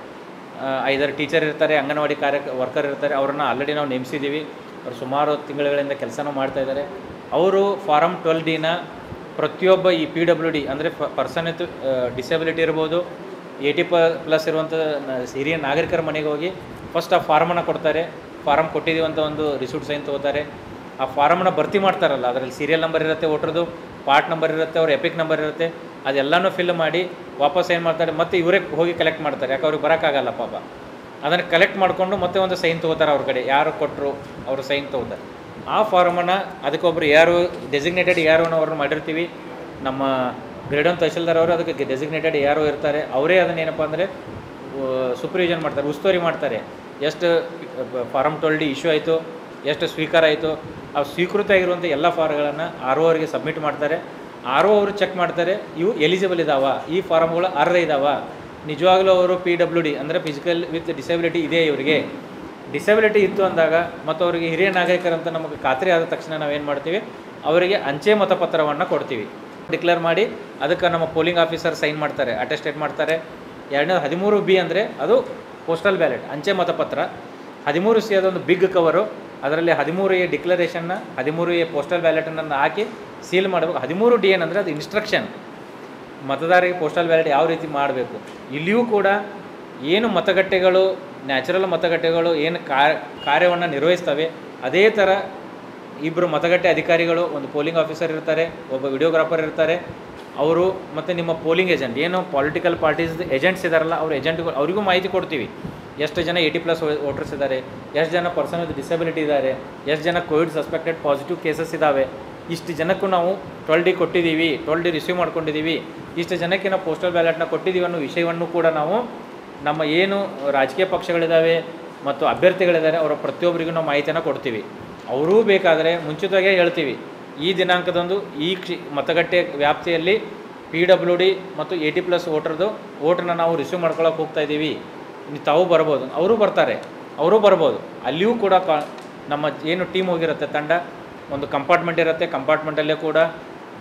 Speaker 1: ಐದರ್ ಟೀಚರ್ ಇರ್ತಾರೆ ಅಂಗನವಾಡಿ ಕಾರ್ಯ ವರ್ಕರ್ ಇರ್ತಾರೆ ಅವ್ರನ್ನ ಆಲ್ರೆಡಿ ನಾವು ನೇಮಿಸಿದ್ದೀವಿ ಅವ್ರು ಸುಮಾರು ತಿಂಗಳುಗಳಿಂದ ಕೆಲಸನೂ ಮಾಡ್ತಾ ಇದ್ದಾರೆ ಅವರು ಫಾರಮ್ ಟ್ವೆಲ್ ಡಿನ ಪ್ರತಿಯೊಬ್ಬ ಈ ಪಿ ಡಬ್ಲ್ಯೂ ಡಿ ಅಂದರೆ ಪರ್ಸನ್ ವಿತ್ ಡಿಸಬಿಲಿಟಿ ಇರ್ಬೋದು ಏಯ್ಟಿ ಪ ಪ್ಲಸ್ ಇರುವಂಥ ನ- ಹಿರಿಯ ನಾಗರಿಕರ ಮನೆಗೆ ಹೋಗಿ ಫಸ್ಟ್ ಆ ಫಾರಮನ್ನು ಕೊಡ್ತಾರೆ ಫಾರಮ್ ಕೊಟ್ಟಿದ್ದೀವಿ ಅಂತ ಒಂದು ರಿಸೀಟ್ ಸೈನ್ ತೊಗೋತಾರೆ ಆ ಫಾರಮನ್ನ ಭರ್ತಿ ಮಾಡ್ತಾರಲ್ಲ ಅದರಲ್ಲಿ ಸೀರಿಯಲ್ ನಂಬರ್ ಇರುತ್ತೆ ವೋಟ್ರದ್ದು ಪಾರ್ಟ್ ನಂಬರ್ ಇರುತ್ತೆ ಅವ್ರ ಎಪಿಕ್ ನಂಬರ್ ಇರುತ್ತೆ ಅದೆಲ್ಲನೂ ಫಿಲ್ ಮಾಡಿ ವಾಪಸ್ ಏನು ಮಾಡ್ತಾರೆ ಮತ್ತೆ ಇವರೇ ಹೋಗಿ ಕಲೆಕ್ಟ್ ಮಾಡ್ತಾರೆ ಯಾಕೆ ಅವ್ರಿಗೆ ಬರೋಕ್ಕಾಗಲ್ಲ ಪಾಪ ಅದನ್ನು ಕಲೆಕ್ಟ್ ಮಾಡಿಕೊಂಡು ಮತ್ತೆ ಒಂದು ಸೈನ್ ತೊಗೋತಾರೆ ಅವ್ರ ಕಡೆ ಯಾರು ಕೊಟ್ಟರು ಅವರು ಸೈನ್ ತೊಗೋತಾರೆ ಆ ಫಾರ್ಮನ್ನು ಅದಕ್ಕೊಬ್ಬರು ಯಾರು ಡೆಸಿಗ್ನೇಟೆಡ್ ಯಾರು ಅವ್ರನ್ನ ಮಾಡಿರ್ತೀವಿ ನಮ್ಮ ಗ್ರೇಡ್ ಒನ್ ತಹಶೀಲ್ದಾರ್ ಅವರು ಅದಕ್ಕೆ ಡೆಸಿಗ್ನೇಟೆಡ್ ಯಾರು ಇರ್ತಾರೆ ಅವರೇ ಅದನ್ನ ಏನಪ್ಪ ಅಂದರೆ ಸೂಪರ್ವಿಷನ್ ಮಾಡ್ತಾರೆ ಉಸ್ತುವಾರಿ ಮಾಡ್ತಾರೆ ಎಷ್ಟು ಫಾರಮ್ ಟ್ವೆಲ್ ಡಿ ಇಶ್ಯೂ ಆಯಿತು ಎಷ್ಟು ಸ್ವೀಕಾರ ಆಯಿತು ಆ ಸ್ವೀಕೃತ ಆಗಿರುವಂಥ ಎಲ್ಲ ಫಾರ್ಮ್ಗಳನ್ನು ಆರ್ ಒ ಅವರಿಗೆ ಸಬ್ಮಿಟ್ ಮಾಡ್ತಾರೆ ಆರ್ ಒ ಅವರು ಚೆಕ್ ಮಾಡ್ತಾರೆ ಇವು ಎಲಿಜಿಬಲ್ ಇದಾವ ಈ ಫಾರಮ್ಗಳು ಅರ್ಹ ಇದಾವ ನಿಜವಾಗ್ಲೂ ಅವರು ಪಿ ಡಬ್ಲ್ಯೂ ಡಿ ಅಂದರೆ ಫಿಸಿಕಲ್ ವಿತ್ ಡಿಸಬಿಲಿಟಿ ಇದೆ ಇವರಿಗೆ ಡಿಸಬಿಲಿಟಿ ಇತ್ತು ಅಂದಾಗ ಮತ್ತು ಅವರಿಗೆ ಹಿರಿಯ ನಾಗರಿಕರಂತ ನಮಗೆ ಖಾತ್ರಿ ಆದ ತಕ್ಷಣ ನಾವೇನು ಮಾಡ್ತೀವಿ ಅವರಿಗೆ ಅಂಚೆ ಮತಪತ್ರವನ್ನು ಕೊಡ್ತೀವಿ ಡಿಕ್ಲೇರ್ ಮಾಡಿ ಅದಕ್ಕೆ ನಮ್ಮ ಪೋಲಿಂಗ್ ಆಫೀಸರ್ ಸೈನ್ ಮಾಡ್ತಾರೆ ಅಟೆಸ್ಟೇಟ್ ಮಾಡ್ತಾರೆ ಎರಡನೇದು ಹದಿಮೂರು ಬಿ ಅಂದರೆ ಅದು ಪೋಸ್ಟಲ್ ಬ್ಯಾಲೆಟ್ ಅಂಚೆ ಮತಪತ್ರ ಹದಿಮೂರು ಸಿ ಅದೊಂದು ಬಿಗ್ ಕವರು ಅದರಲ್ಲಿ ಹದಿಮೂರು ಎ ಡಿಕ್ಲರೇಷನ್ನ ಹದಿಮೂರು ಎ ಪೋಸ್ಟಲ್ ಬ್ಯಾಲೆಟನ್ನು ಹಾಕಿ ಸೀಲ್ ಮಾಡಬೇಕು ಹದಿಮೂರು ಡಿ ಏನಂದರೆ ಅದು ಇನ್ಸ್ಟ್ರಕ್ಷನ್ ಮತದಾರರಿಗೆ ಪೋಸ್ಟಲ್ ಬ್ಯಾಲೆಟ್ ಯಾವ ರೀತಿ ಮಾಡಬೇಕು ಇಲ್ಲಿಯೂ ಕೂಡ ಏನು ಮತಗಟ್ಟೆಗಳು ನ್ಯಾಚುರಲ್ ಮತಗಟ್ಟೆಗಳು ಏನು ಕಾರ್ಯವನ್ನು ನಿರ್ವಹಿಸ್ತವೆ ಅದೇ ಥರ ಇಬ್ಬರು ಮತಗಟ್ಟೆ ಅಧಿಕಾರಿಗಳು ಒಂದು ಪೋಲಿಂಗ್ ಆಫೀಸರ್ ಇರ್ತಾರೆ ಒಬ್ಬ ವಿಡಿಯೋಗ್ರಾಫರ್ ಇರ್ತಾರೆ ಅವರು ಮತ್ತು ನಿಮ್ಮ ಪೋಲಿಂಗ್ ಏಜೆಂಟ್ ಏನು ಪೊಲಿಟಿಕಲ್ ಪಾರ್ಟೀಸ್ ಏಜೆಂಟ್ಸ್ ಇದ್ದಾರಲ್ಲ ಅವ್ರ ಏಜೆಂಟ್ಗಳು ಅವರಿಗೂ ಮಾಹಿತಿ ಕೊಡ್ತೀವಿ ಎಷ್ಟು ಜನ ಏಯ್ಟಿ ಪ್ಲಸ್ ವೋಟರ್ಸ್ ಇದ್ದಾರೆ ಎಷ್ಟು ಜನ ಪರ್ಸನ್ ವಿತ್ ಡಿಸಬಿಲಿಟಿ ಇದ್ದಾರೆ ಎಷ್ಟು ಜನ ಕೋವಿಡ್ ಸಸ್ಪೆಕ್ಟೆಡ್ ಪಾಸಿಟಿವ್ ಕೇಸಸ್ ಇದ್ದಾವೆ ಇಷ್ಟು ಜನಕ್ಕೂ ನಾವು ಟ್ವೆಲ್ ಡಿ ಕೊಟ್ಟಿದ್ದೀವಿ ಟ್ವೆಲ್ ಡಿ ರಿಸೀವ್ ಮಾಡ್ಕೊಂಡಿದ್ದೀವಿ ಇಷ್ಟು ಜನಕ್ಕೆ ನಾವು ಪೋಸ್ಟಲ್ ಬ್ಯಾಲೆಟ್ನ ಕೊಟ್ಟಿದ್ದೀವಿ ಅನ್ನೋ ವಿಷಯವನ್ನು ಕೂಡ ನಾವು ನಮ್ಮ ಏನು ರಾಜಕೀಯ ಪಕ್ಷಗಳಿದ್ದಾವೆ ಮತ್ತು ಅಭ್ಯರ್ಥಿಗಳಿದ್ದಾರೆ ಅವರ ಪ್ರತಿಯೊಬ್ಬರಿಗೂ ನಾವು ಮಾಹಿತಿಯನ್ನು ಕೊಡ್ತೀವಿ ಅವರೂ ಬೇಕಾದರೆ ಮುಂಚಿತವಾಗೇ ಹೇಳ್ತೀವಿ ಈ ದಿನಾಂಕದಂದು ಈ ಕ್ಷಿ ಮತಗಟ್ಟೆ ವ್ಯಾಪ್ತಿಯಲ್ಲಿ ಪಿ ಡಬ್ಲ್ಯೂ ಡಿ ಮತ್ತು ಏಯ್ಟಿ ಪ್ಲಸ್ ವೋಟರ್ದು ವೋಟನ್ನ ನಾವು ರಿಸೀವ್ ಮಾಡ್ಕೊಳಕ್ಕೆ ಹೋಗ್ತಾ ಇದ್ದೀವಿ ನೀವು ತಾವು ಬರ್ಬೋದು ಅವರು ಬರ್ತಾರೆ ಅವರು ಬರ್ಬೋದು ಅಲ್ಲಿಯೂ ಕೂಡ ಕಾ ನಮ್ಮ ಏನು ಟೀಮ್ ಹೋಗಿರುತ್ತೆ ತಂಡ ಒಂದು ಕಂಪಾರ್ಟ್ಮೆಂಟ್ ಇರುತ್ತೆ ಕಂಪಾರ್ಟ್ಮೆಂಟಲ್ಲೇ ಕೂಡ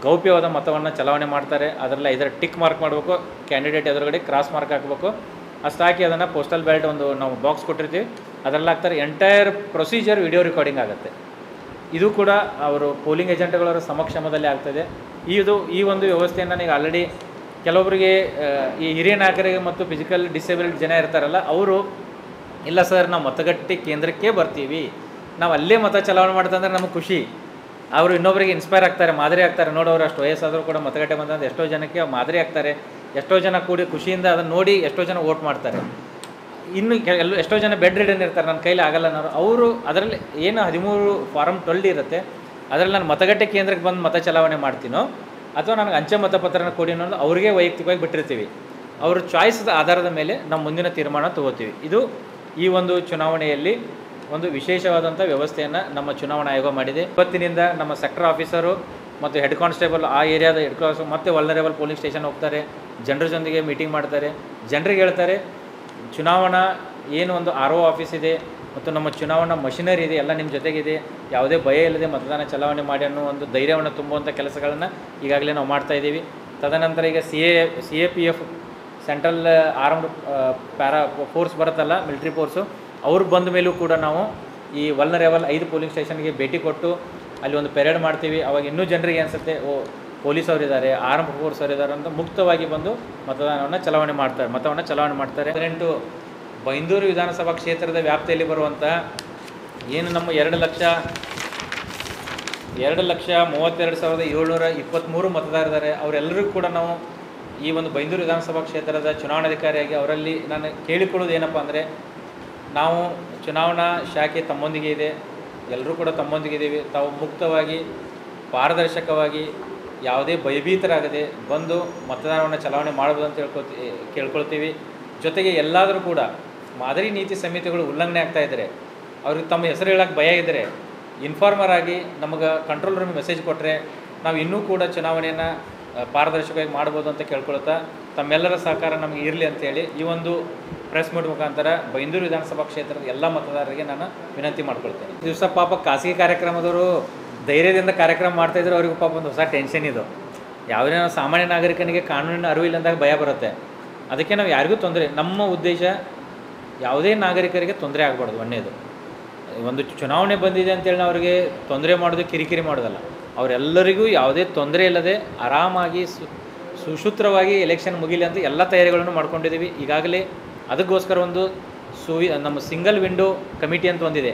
Speaker 1: ಗೌಪ್ಯವಾದ ಮತವನ್ನು ಚಲಾವಣೆ ಮಾಡ್ತಾರೆ ಅದರಲ್ಲಿ ಐದರ ಟಿಕ್ ಮಾರ್ಕ್ ಮಾಡಬೇಕು ಕ್ಯಾಂಡಿಡೇಟ್ ಎದುರುಗಡೆ ಕ್ರಾಸ್ ಮಾರ್ಕ್ ಹಾಕಬೇಕು ಅಷ್ಟು ಹಾಕಿ ಅದನ್ನು ಪೋಸ್ಟಲ್ ಬ್ಯಾಲೆಟ್ ಒಂದು ನಾವು ಬಾಕ್ಸ್ ಕೊಟ್ಟಿರ್ತೀವಿ ಅದರಲ್ಲಿ ಹಾಕ್ತಾರೆ ಎಂಟೈರ್ ಪ್ರೊಸೀಜರ್ ವಿಡಿಯೋ ರೆಕಾರ್ಡಿಂಗ್ ಆಗುತ್ತೆ ಇದು ಕೂಡ ಅವರು ಪೋಲಿಂಗ್ ಏಜೆಂಟ್ಗಳವರ ಸಮಕ್ಷಮದಲ್ಲಿ ಆಗ್ತದೆ ಇದು ಈ ಒಂದು ವ್ಯವಸ್ಥೆಯನ್ನು ನನಗೆ ಆಲ್ರೆಡಿ ಕೆಲವೊಬ್ಬರಿಗೆ ಆ, ಈ ಹಿರಿಯ ನಾಗರಿಕ ಮತ್ತು ಫಿಸಿಕಲ್ ಡಿಸೇಬಲ್ಡ್ ಜನ ಇರ್ತಾರಲ್ಲ ಅವರು ಇಲ್ಲ ಸರ್ ನಾವು ಮತಗಟ್ಟೆ ಕೇಂದ್ರಕ್ಕೆ ಬರ್ತೀವಿ ನಾವು ಅಲ್ಲೇ ಮತ ಚಲಾವಣೆ ಮಾಡ್ತಂದ್ರೆ ನಮಗೆ ಖುಷಿ ಅವರು ಇನ್ನೊಬ್ಬರಿಗೆ ಇನ್ಸ್ಪೈರ್ ಆಗ್ತಾರೆ ಮಾದರಿ ಆಗ್ತಾರೆ ನೋಡೋರು ಅಷ್ಟು ವಯಸ್ಸಾದರೂ ಕೂಡ ಮತಗಟ್ಟೆ ಬಂದಂದ್ರೆ ಎಷ್ಟೋ ಜನಕ್ಕೆ ಮಾದರಿ ಆಗ್ತಾರೆ ಎಷ್ಟೋ ಜನ ಕೂಡಿ ಖುಷಿಯಿಂದ ಅದನ್ನು ನೋಡಿ ಎಷ್ಟೋ ಜನ ವೋಟ್ ಮಾಡ್ತಾರೆ ಇನ್ನು ಕೆ- ಎಲ್ಲ ಎಷ್ಟೋ ಜನ ಬೆಡ್ ರಿಡನ್ ಇರ್ತಾರೆ ನನ್ನ ಕೈಲಿ ಆಗಲ್ಲ ಅನ್ನೋರು ಅವರು ಅದರಲ್ಲಿ ಏನು ಹದಿಮೂರು ಫಾರಮ್ ಟ್ವೆಲ್ ಇರುತ್ತೆ ಅದರಲ್ಲಿ ನಾನು ಮತಗಟ್ಟೆ ಕೇಂದ್ರಕ್ಕೆ ಬಂದು ಮತ ಚಲಾವಣೆ ಮಾಡ್ತೀನೋ ಅಥವಾ ನನಗೆ ಅಂಚೆ ಮತಪತ್ರನ ಕೊಡಿ ಅನ್ನೋದು ಅವ್ರಿಗೆ ವೈಯಕ್ತಿಕವಾಗಿ ಬಿಟ್ಟಿರ್ತೀವಿ ಅವ್ರ ಚಾಯ್ಸ್ ಆಧಾರದ ಮೇಲೆ ನಾವು ಮುಂದಿನ ತೀರ್ಮಾನ ತಗೋತೀವಿ ಇದು ಈ ಒಂದು ಚುನಾವಣೆಯಲ್ಲಿ ಒಂದು ವಿಶೇಷವಾದಂಥ ವ್ಯವಸ್ಥೆಯನ್ನು ನಮ್ಮ ಚುನಾವಣಾ ಆಯೋಗ ಮಾಡಿದೆ ಇವತ್ತಿನಿಂದ ನಮ್ಮ ಸೆಕ್ಟರ್ ಆಫೀಸರು ಮತ್ತು ಹೆಡ್ ಕಾನ್ಸ್ಟೇಬಲ್ ಆ ಏರಿಯಾದ ಹೆಡ್ ಕಾನ್ಸ್ಟೇಬಲ್ ಮತ್ತೆ ವಲ್ನರೇಬಲ್ ಪೊಲೀಸ್ ಸ್ಟೇಷನ್ ಹೋಗ್ತಾರೆ ಜನರ ಜೊತೆಗೆ ಮೀಟಿಂಗ್ ಮಾಡ್ತಾರೆ ಜನರಿಗೆ ಹೇಳ್ತಾರೆ ಚುನಾವಣಾ ಏನು ಒಂದು ಆರ್ ಒ ಆಫೀಸ್ ಇದೆ ಮತ್ತು ನಮ್ಮ ಚುನಾವಣಾ ಮಷಿನರಿ ಇದೆ ಎಲ್ಲ ನಿಮ್ಮ ಜೊತೆಗಿದೆ ಯಾವುದೇ ಭಯ ಇಲ್ಲದೆ ಮತದಾನ ಚಲಾವಣೆ ಮಾಡಿ ಅನ್ನೋ ಒಂದು ಧೈರ್ಯವನ್ನು ತುಂಬುವಂಥ ಕೆಲಸಗಳನ್ನು ಈಗಾಗಲೇ ನಾವು ಮಾಡ್ತಾ ಇದ್ದೀವಿ ತದನಂತರ ಈಗ C A C A P F central armed para force ಬರುತ್ತಲ್ಲ ಮಿಲಿಟ್ರಿ ಫೋರ್ಸು ಅವ್ರು ಬಂದ ಮೇಲೂ ಕೂಡ ನಾವು ಈ ವಲ್ನರೇಬಲ್ ಐದು ಪೊಲೀಸ್ ಸ್ಟೇಷನ್ಗೆ ಭೇಟಿ ಕೊಟ್ಟು ಅಲ್ಲಿ ಒಂದು ಪೆರೇಡ್ ಮಾಡ್ತೀವಿ ಅವಾಗ ಇನ್ನೂ ಜನರಿಗೆ ಅನಿಸುತ್ತೆ ಓ ಪೊಲೀಸ್ ಅವರಿದ್ದಾರೆ ಆರ್ಮ್ ಫೋರ್ಸ್ ಅವರಿದ್ದಾರೆ ಅಂತ ಮುಕ್ತವಾಗಿ ಬಂದು ಮತದಾನವನ್ನು ಚಲಾವಣೆ ಮಾಡ್ತಾರೆ ಮತವನ್ನು ಚಲಾವಣೆ ಮಾಡ್ತಾರೆ ಹದಿನೆಂಟು ಬೈಂದೂರು ವಿಧಾನಸಭಾ ಕ್ಷೇತ್ರದ ವ್ಯಾಪ್ತಿಯಲ್ಲಿ ಬರುವಂಥ ಏನು ನಮ್ಮ ಎರಡು ಲಕ್ಷ ಎರಡು ಲಕ್ಷ ಮೂವತ್ತೆರಡು ಸಾವಿರದ ಏಳ್ನೂರ ಇಪ್ಪತ್ತ್ಮೂರು ಮತದಾರರಿದ್ದಾರೆ ಅವರೆಲ್ಲರಿಗೂ ಕೂಡ ನಾವು ಈ ಒಂದು ಬೈಂದೂರು ವಿಧಾನಸಭಾ ಕ್ಷೇತ್ರದ ಚುನಾವಣಾಧಿಕಾರಿಯಾಗಿ ಅವರಲ್ಲಿ ನಾನು ಕೇಳಿಕೊಳ್ಳೋದು ಏನಪ್ಪ ಅಂದರೆ ನಾವು ಚುನಾವಣಾ ಶಾಖೆ ತಮ್ಮೊಂದಿಗೆ ಇದೆ ಎಲ್ಲರೂ ಕೂಡ ತಮ್ಮೊಂದಿಗೆ ಇದ್ದೀವಿ ತಾವು ಮುಕ್ತವಾಗಿ ಪಾರದರ್ಶಕವಾಗಿ ಯಾವುದೇ ಭಯಭೀತರಾಗದೆ ಬಂದು ಮತದಾನವನ್ನು ಚಲಾವಣೆ ಮಾಡ್ಬೋದು ಅಂತ ಹೇಳ್ಕೊತಿ ಕೇಳ್ಕೊಳ್ತೀವಿ ಜೊತೆಗೆ ಎಲ್ಲಾದರೂ ಕೂಡ ಮಾದರಿ ನೀತಿ ಸಂಹಿತೆಗಳು ಉಲ್ಲಂಘನೆ ಆಗ್ತಾ ಇದ್ದರೆ ಅವ್ರಿಗೆ ತಮ್ಮ ಹೆಸರು ಹೇಳಕ್ಕೆ ಭಯ ಇದ್ದರೆ ಇನ್ಫಾರ್ಮರ್ ಆಗಿ ನಮಗೆ ಕಂಟ್ರೋಲ್ ರೂಮ್ ಮೆಸೇಜ್ ಕೊಟ್ಟರೆ ನಾವು ಇನ್ನೂ ಕೂಡ ಚುನಾವಣೆಯನ್ನು ಆ, ಪಾರದರ್ಶಕವಾಗಿ ಮಾಡ್ಬೋದು ಅಂತ ಕೇಳ್ಕೊಳ್ತಾ ತಮ್ಮೆಲ್ಲರ ಸಹಕಾರ ನಮಗೆ ಇರಲಿ ಅಂತೇಳಿ ಈ ಒಂದು ಪ್ರೆಸ್ ಮೀಟ್ ಮುಖಾಂತರ ಬೈಂದೂರು ವಿಧಾನಸಭಾ ಕ್ಷೇತ್ರದ ಎಲ್ಲ ಮತದಾರರಿಗೆ ನಾನು ವಿನಂತಿ ಮಾಡ್ಕೊಳ್ತೇನೆ ಈ ದಿವಸ ಪಾಪ ಖಾಸಗಿ ಕಾರ್ಯಕ್ರಮದವರು ಧೈರ್ಯದಿಂದ ಕಾರ್ಯಕ್ರಮ ಮಾಡ್ತಾಯಿದ್ರು ಅವ್ರಿಗೆ ಪಾಪ ಒಂದು ಹೊಸ ಟೆನ್ಷನ್ ಇದು ಯಾವುದೇ ನಾವು ಸಾಮಾನ್ಯ ನಾಗರಿಕನಿಗೆ ಕಾನೂನಿನ ಅರಿವಿಲ್ಲ ಅಂದಾಗ ಭಯ ಬರುತ್ತೆ ಅದಕ್ಕೆ ನಾವು ಯಾರಿಗೂ ತೊಂದರೆ ನಮ್ಮ ಉದ್ದೇಶ ಯಾವುದೇ ನಾಗರಿಕರಿಗೆ ತೊಂದರೆ ಆಗಬಾರ್ದು ಒಂದೇದು ಒಂದು ಚುನಾವಣೆ ಬಂದಿದೆ ಅಂತೇಳಿ ನಾವು ಅವರಿಗೆ ತೊಂದರೆ ಮಾಡೋದು ಕಿರಿಕಿರಿ ಮಾಡೋದಲ್ಲ ಅವರೆಲ್ಲರಿಗೂ ಯಾವುದೇ ತೊಂದರೆ ಇಲ್ಲದೆ ಆರಾಮಾಗಿ ಸು ಸುಸೂತ್ರವಾಗಿ ಎಲೆಕ್ಷನ್ ಮುಗಿಲಿ ಅಂತ ಎಲ್ಲ ತಯಾರಿಗಳನ್ನು ಮಾಡ್ಕೊಂಡಿದ್ದೀವಿ ಈಗಾಗಲೇ ಅದಕ್ಕೋಸ್ಕರ ಒಂದು ಸುವಿ ನಮ್ಮ ಸಿಂಗಲ್ ವಿಂಡೋ ಕಮಿಟಿ ಅಂತ ಒಂದಿದೆ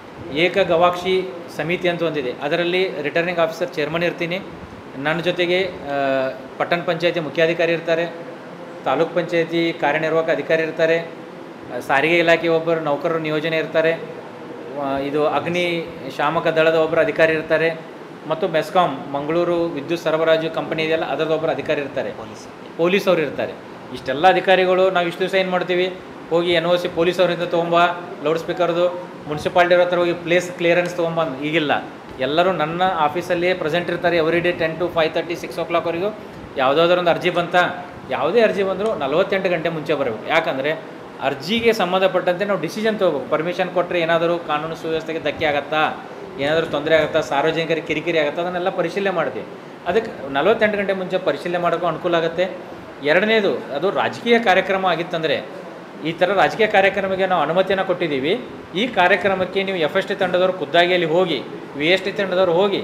Speaker 1: ಏಕ ಗವಾಕ್ಷಿ ಸಮಿತಿ ಅಂತ ಒಂದಿದೆ ಅದರಲ್ಲಿ ರಿಟರ್ನಿಂಗ್ ಆಫೀಸರ್ ಚೇರ್ಮನ್ ಇರ್ತೀನಿ ನನ್ನ ಜೊತೆಗೆ ಆ, ಪಟ್ಟಣ ಪಂಚಾಯತಿ ಮುಖ್ಯಾಧಿಕಾರಿ ಇರ್ತಾರೆ ತಾಲೂಕ್ ಪಂಚಾಯತಿ ಕಾರ್ಯನಿರ್ವಾಹಕ ಅಧಿಕಾರಿ ಇರ್ತಾರೆ ಆ, ಸಾರಿಗೆ ಇಲಾಖೆ ಒಬ್ಬರು ನೌಕರರು ನಿಯೋಜನೆ ಇರ್ತಾರೆ ಆ, ಇದು ಅಗ್ನಿ ಶಾಮಕ ದಳದ ಒಬ್ಬರು ಅಧಿಕಾರಿ ಇರ್ತಾರೆ ಮತ್ತು ಮೆಸ್ಕಾಂ ಮಂಗಳೂರು ವಿದ್ಯುತ್ ಸರಬರಾಜು ಕಂಪನಿ ಇದೆಯಲ್ಲ ಅದರದ ಒಬ್ಬರು ಅಧಿಕಾರಿ ಇರ್ತಾರೆ ಪೊಲೀಸ್ ಅವರು ಇರ್ತಾರೆ ಇಷ್ಟೆಲ್ಲ ಅಧಿಕಾರಿಗಳು ನಾವು ಇಷ್ಟು ದಿವಸ ಏನು ಮಾಡ್ತೀವಿ ಹೋಗಿ ಎನ್ ಒ ಸಿ ಪೊಲೀಸ್ ಅವರಿಂದ ತೊಗೊಂಬ ಲೌಡ್ ಸ್ಪೀಕರ್ದು ಮುನ್ಸಿಪಾಲ್ಟಿ ಹತ್ರ ಹೋಗಿ ಪ್ಲೇಸ್ ಕ್ಲಿಯರೆನ್ಸ್ ತೊಗೊಂಬಂದು ಈಗಿಲ್ಲ ಎಲ್ಲರೂ ನನ್ನ ಆಫೀಸಲ್ಲಿಯೇ ಪ್ರೆಸೆಂಟ್ ಇರ್ತಾರೆ every day ten to five thirty six ಓ ಕ್ಲಾಕ್ವರೆಗೂ ಯಾವುದಾದ್ರೂ ಒಂದು ಅರ್ಜಿ ಬಂತ ಯಾವುದೇ ಅರ್ಜಿ ಬಂದರೂ ನಲವತ್ತೆಂಟು ಗಂಟೆ ಮುಂಚೆ ಬರಬೇಕು ಯಾಕಂದರೆ ಅರ್ಜಿಗೆ ಸಂಬಂಧಪಟ್ಟಂತೆ ನಾವು ಡಿಸಿಷನ್ ತೊಗೋಬೇಕು ಪರ್ಮಿಷನ್ ಕೊಟ್ಟರೆ ಏನಾದರೂ ಕಾನೂನು ಸುವ್ಯವಸ್ಥೆಗೆ ಧಕ್ಕೆ ಆಗತ್ತಾ ಏನಾದರೂ ತೊಂದರೆ ಆಗುತ್ತಾ ಸಾರ್ವಜನಿಕರಿಗೆ ಕಿರಿಕಿರಿ ಆಗುತ್ತಾ ಅದನ್ನೆಲ್ಲ ಪರಿಶೀಲನೆ ಮಾಡ್ತೀವಿ ಅದಕ್ಕೆ ನಲವತ್ತೆಂಟು ಗಂಟೆ ಮುಂಚೆ ಪರಿಶೀಲನೆ ಮಾಡೋಕ್ಕೂ ಅನುಕೂಲ ಆಗುತ್ತೆ ಎರಡನೇದು ಅದು ರಾಜಕೀಯ ಕಾರ್ಯಕ್ರಮ ಆಗಿತ್ತಂದರೆ ಈ ಥರ ರಾಜಕೀಯ ಕಾರ್ಯಕ್ರಮಕ್ಕೆ ನಾವು ಅನುಮತಿಯನ್ನು ಕೊಟ್ಟಿದ್ದೀವಿ ಈ ಕಾರ್ಯಕ್ರಮಕ್ಕೆ ನೀವು ಎಫ್ ಎಸ್ ಟಿ ತಂಡದವರು ಖುದ್ದಾಗಿ ಅಲ್ಲಿ ಹೋಗಿ ವಿ ಎಸ್ ಟಿ ತಂಡದವರು ಹೋಗಿ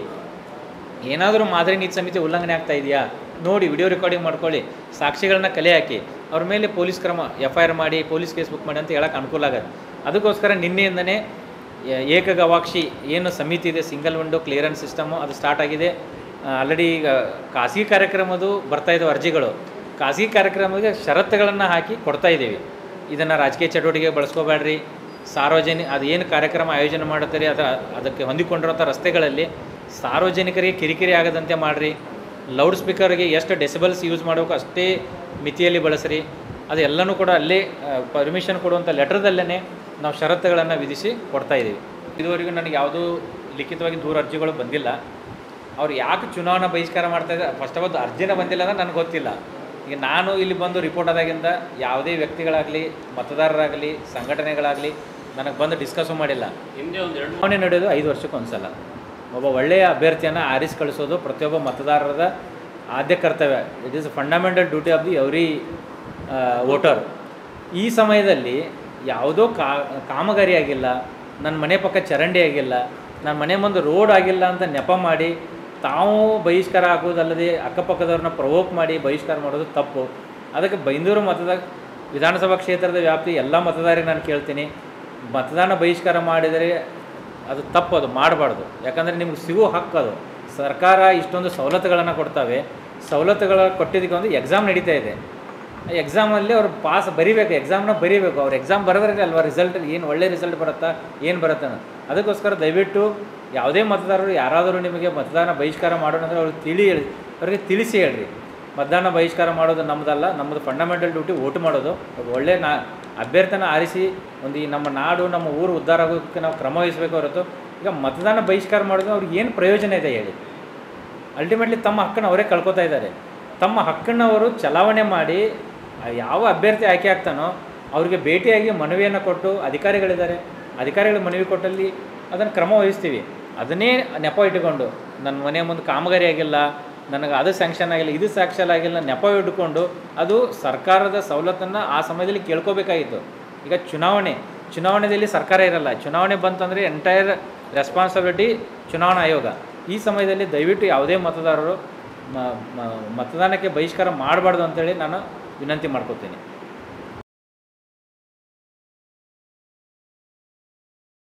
Speaker 1: ಏನಾದರೂ ಮಾದರಿ ನೀತಿ ಸಮಿತಿ ಉಲ್ಲಂಘನೆ ಆಗ್ತಾ ಇದೆಯಾ ನೋಡಿ ವಿಡಿಯೋ ರೆಕಾರ್ಡಿಂಗ್ ಮಾಡ್ಕೊಳ್ಳಿ ಸಾಕ್ಷಿಗಳನ್ನ ಕಲೆ ಹಾಕಿ ಅವ್ರ ಮೇಲೆ ಪೊಲೀಸ್ ಕ್ರಮ ಎಫ್ ಐ ಆರ್ ಮಾಡಿ ಪೊಲೀಸ್ ಕೇಸ್ ಬುಕ್ ಮಾಡಿ ಅಂತ ಹೇಳಕ್ಕೆ ಅನುಕೂಲ ಆಗುತ್ತೆ ಅದಕ್ಕೋಸ್ಕರ ನಿನ್ನೆಯಿಂದನೇ ಏ- ಏಕಗವಾಕ್ಷಿ ಏನು ಸಮಿತಿ ಇದೆ ಸಿಂಗಲ್ ವಿಂಡೋ ಕ್ಲಿಯರೆನ್ಸ್ ಸಿಸ್ಟಮು ಅದು ಸ್ಟಾರ್ಟ್ ಆಗಿದೆ ಆಲ್ರೆಡಿ ಈಗ ಖಾಸಗಿ ಕಾರ್ಯಕ್ರಮದ್ದು ಬರ್ತಾ ಇದ್ದಾವೆ ಅರ್ಜಿಗಳು ಖಾಸಗಿ ಕಾರ್ಯಕ್ರಮಕ್ಕೆ ಷರತ್ತುಗಳನ್ನು ಹಾಕಿ ಕೊಡ್ತಾ ಇದ್ದೀವಿ ಇದನ್ನು ರಾಜಕೀಯ ಚಟುವಟಿಕೆ ಬಳಸ್ಕೋಬೇಡ್ರಿ ಸಾರ್ವಜನಿಕ ಅದೇನು ಕಾರ್ಯಕ್ರಮ ಆಯೋಜನೆ ಮಾಡುತ್ತಾರೆ ಅದರ ಅದಕ್ಕೆ ಹೊಂದಿಕೊಂಡಿರೋಂಥ ರಸ್ತೆಗಳಲ್ಲಿ ಸಾರ್ವಜನಿಕರಿಗೆ ಕಿರಿಕಿರಿ ಆಗದಂತೆ ಮಾಡಿರಿ ಲೌಡ್ ಸ್ಪೀಕರ್ಗೆ ಎಷ್ಟು ಡೆಸಿಬಲ್ಸ್ ಯೂಸ್ ಮಾಡಬೇಕು ಅಷ್ಟೇ ಮಿತಿಯಲ್ಲಿ ಬಳಸ್ರಿ ಅದೆಲ್ಲನೂ ಕೂಡ ಅಲ್ಲೇ ಪರ್ಮಿಷನ್ ಕೊಡುವಂಥ ಲೆಟ್ರದಲ್ಲೇ ನಾವು ಷರತ್ತುಗಳನ್ನು ವಿಧಿಸಿ ಕೊಡ್ತಾ ಇದ್ದೀವಿ ಇದುವರೆಗೂ ನನಗೆ ಯಾವುದೂ ಲಿಖಿತವಾಗಿ ದೂರ ಅರ್ಜಿಗಳು ಬಂದಿಲ್ಲ ಅವ್ರು ಯಾಕೆ ಚುನಾವಣಾ ಬಹಿಷ್ಕಾರ ಮಾಡ್ತಾ ಇದ್ದಾರೆ ಫಸ್ಟ್ ಆಫ್ ಆಲ್ ಅರ್ಜಿನ ಬಂದಿಲ್ಲ ಅಂದ್ರೆ ನನಗೆ ಗೊತ್ತಿಲ್ಲ ಈಗ ನಾನು ಇಲ್ಲಿ ಬಂದು ರಿಪೋರ್ಟ್ ಆದಾಗಿಂದ ಯಾವುದೇ ವ್ಯಕ್ತಿಗಳಾಗಲಿ ಮತದಾರರಾಗಲಿ ಸಂಘಟನೆಗಳಾಗಲಿ ನನಗೆ ಬಂದು ಡಿಸ್ಕಸ್ಸು ಮಾಡಿಲ್ಲ
Speaker 2: ಹಿಂದೆ ಒಂದು ಎರಡು
Speaker 1: ಚುನಾವಣೆ ನಡೆಯೋದು ಐದು ವರ್ಷಕ್ಕೆ ಒಂದ್ಸಲ ಒಬ್ಬ ಒಳ್ಳೆಯ ಅಭ್ಯರ್ಥಿಯನ್ನು ಆರಿಸಿ ಕಳಿಸೋದು ಪ್ರತಿಯೊಬ್ಬ ಮತದಾರರ ಆದ್ಯ ಕರ್ತವ್ಯ it is fundamental duty of the every voter ಈ ಸಮಯದಲ್ಲಿ ಯಾವುದೋ ಕಾ ಕಾಮಗಾರಿ ಆಗಿಲ್ಲ ನನ್ನ ಮನೆ ಪಕ್ಕ ಚರಂಡಿ ಆಗಿಲ್ಲ ನನ್ನ ಮನೆ ಮುಂದೆ ರೋಡ್ ಆಗಿಲ್ಲ ಅಂತ ನೆಪ ಮಾಡಿ ತಾವು ಬಹಿಷ್ಕಾರ ಹಾಕೋದಲ್ಲದೆ ಅಕ್ಕಪಕ್ಕದವ್ರನ್ನ ಪ್ರವೋಕ್ ಮಾಡಿ ಬಹಿಷ್ಕಾರ ಮಾಡೋದು ತಪ್ಪು ಅದಕ್ಕೆ ಬೈಂದೂರು ಮತದ ವಿಧಾನಸಭಾ ಕ್ಷೇತ್ರದ ವ್ಯಾಪ್ತಿ ಎಲ್ಲ ಮತದಾರರಿಗೆ ನಾನು ಕೇಳ್ತೀನಿ ಮತದಾನ ಬಹಿಷ್ಕಾರ ಮಾಡಿದರೆ ಅದು ತಪ್ಪು ಅದು ಮಾಡಬಾರ್ದು ಯಾಕಂದರೆ ನಿಮ್ಗೆ ಸಿಗೋ ಹಕ್ಕು ಅದು ಸರ್ಕಾರ ಇಷ್ಟೊಂದು ಸವಲತ್ತುಗಳನ್ನು ಕೊಡ್ತವೆ ಸವಲತ್ತುಗಳ ಕೊಟ್ಟಿದ್ದಕ್ಕೆ ಒಂದು ಎಕ್ಸಾಮ್ ನಡೀತಾ ಇದೆ ಆ ಎಕ್ಸಾಮಲ್ಲಿ ಅವ್ರು ಪಾಸ್ ಬರಿಬೇಕು ಎಕ್ಸಾಮ್ನ ಬರಿಬೇಕು ಅವ್ರು ಎಕ್ಸಾಮ್ ಬರೋದ್ರಲ್ಲಿ ಅಲ್ವಾ ರಿಸಲ್ಟ್ ಏನು ಒಳ್ಳೆ ರಿಸಲ್ಟ್ ಬರುತ್ತಾ ಏನು ಬರುತ್ತೆ ಅನ್ನೋದು ಅದಕ್ಕೋಸ್ಕರ ದಯವಿಟ್ಟು ಯಾವುದೇ ಮತದಾರರು ಯಾರಾದರೂ ನಿಮಗೆ ಮತದಾನ ಬಹಿಷ್ಕಾರ ಮಾಡೋಣ ಅಂದರೆ ಅವ್ರಿಗೆ ತಿಳಿ ಹೇಳಿ ಅವ್ರಿಗೆ ತಿಳಿಸಿ ಹೇಳ್ರಿ ಮತದಾನ ಬಹಿಷ್ಕಾರ ಮಾಡೋದು ನಮ್ಮದಲ್ಲ ನಮ್ಮದು ಫಂಡಮೆಂಟಲ್ ಡ್ಯೂಟಿ ಓಟ್ ಮಾಡೋದು ಒಬ್ಬ ಒಳ್ಳೆ ನಾ ಅಭ್ಯರ್ಥಿನ ಆರಿಸಿ ಒಂದು ಈ ನಮ್ಮ ನಾಡು ನಮ್ಮ ಊರು ಉದ್ಧಾರ ಆಗೋಕ್ಕೆ ನಾವು ಕ್ರಮ ವಹಿಸಬೇಕು ಹೊರತು ಈಗ ಮತದಾನ ಬಹಿಷ್ಕಾರ ಮಾಡೋದು ಅವ್ರಿಗೆ ಏನು ಪ್ರಯೋಜನ ಇದೆ ಹೇಳಿ ಅಲ್ಟಿಮೇಟ್ಲಿ ತಮ್ಮ ಹಕ್ಕನ್ನು ಅವರೇ ಕಳ್ಕೊತಾ ಇದ್ದಾರೆ ತಮ್ಮ ಹಕ್ಕನ್ನು ಅವರು ಚಲಾವಣೆ ಮಾಡಿ ಆ ಯಾವ ಅಭ್ಯರ್ಥಿ ಆಯ್ಕೆ ಆಗ್ತಾನೋ ಅವರಿಗೆ ಭೇಟಿಯಾಗಿ ಮನವಿಯನ್ನು ಕೊಟ್ಟು ಅಧಿಕಾರಿಗಳಿದ್ದಾರೆ ಅಧಿಕಾರಿಗಳು ಮನವಿ ಕೊಟ್ಟಲ್ಲಿ ಅದನ್ನು ಕ್ರಮ ವಹಿಸ್ತೀವಿ ಅದನ್ನೇ ನೆಪ ಇಟ್ಟುಕೊಂಡು ನನ್ನ ಮನೆ ಮುಂದೆ ಕಾಮಗಾರಿ ಆಗಿಲ್ಲ ನನಗೆ ಅದು ಸ್ಯಾಂಕ್ಷನ್ ಆಗಿಲ್ಲ ಇದು ಸ್ಯಾಂಕ್ಷನ್ ಆಗಿಲ್ಲ ನೆಪ ಇಟ್ಟುಕೊಂಡು ಅದು ಸರ್ಕಾರದ ಸವಲತ್ತನ್ನು ಆ ಸಮಯದಲ್ಲಿ ಕೇಳ್ಕೋಬೇಕಾಗಿತ್ತು ಈಗ ಚುನಾವಣೆ ಚುನಾವಣೆಯಲ್ಲಿ ಸರ್ಕಾರ ಇರಲ್ಲ ಚುನಾವಣೆ ಬಂತಂದರೆ ಎಂಟೈರ್ ರೆಸ್ಪಾನ್ಸಿಬಿಲಿಟಿ ಚುನಾವಣಾ ಆಯೋಗ ಈ ಸಮಯದಲ್ಲಿ ದಯವಿಟ್ಟು ಯಾವುದೇ ಮತದಾರರು ಮ- ಮ- ಮತದಾನಕ್ಕೆ ಬಹಿಷ್ಕಾರ ಮಾಡಬಾರ್ದು ಅಂತೇಳಿ ನಾನು ವಿನಂತಿ ಮಾಡ್ಕೊತೀನಿ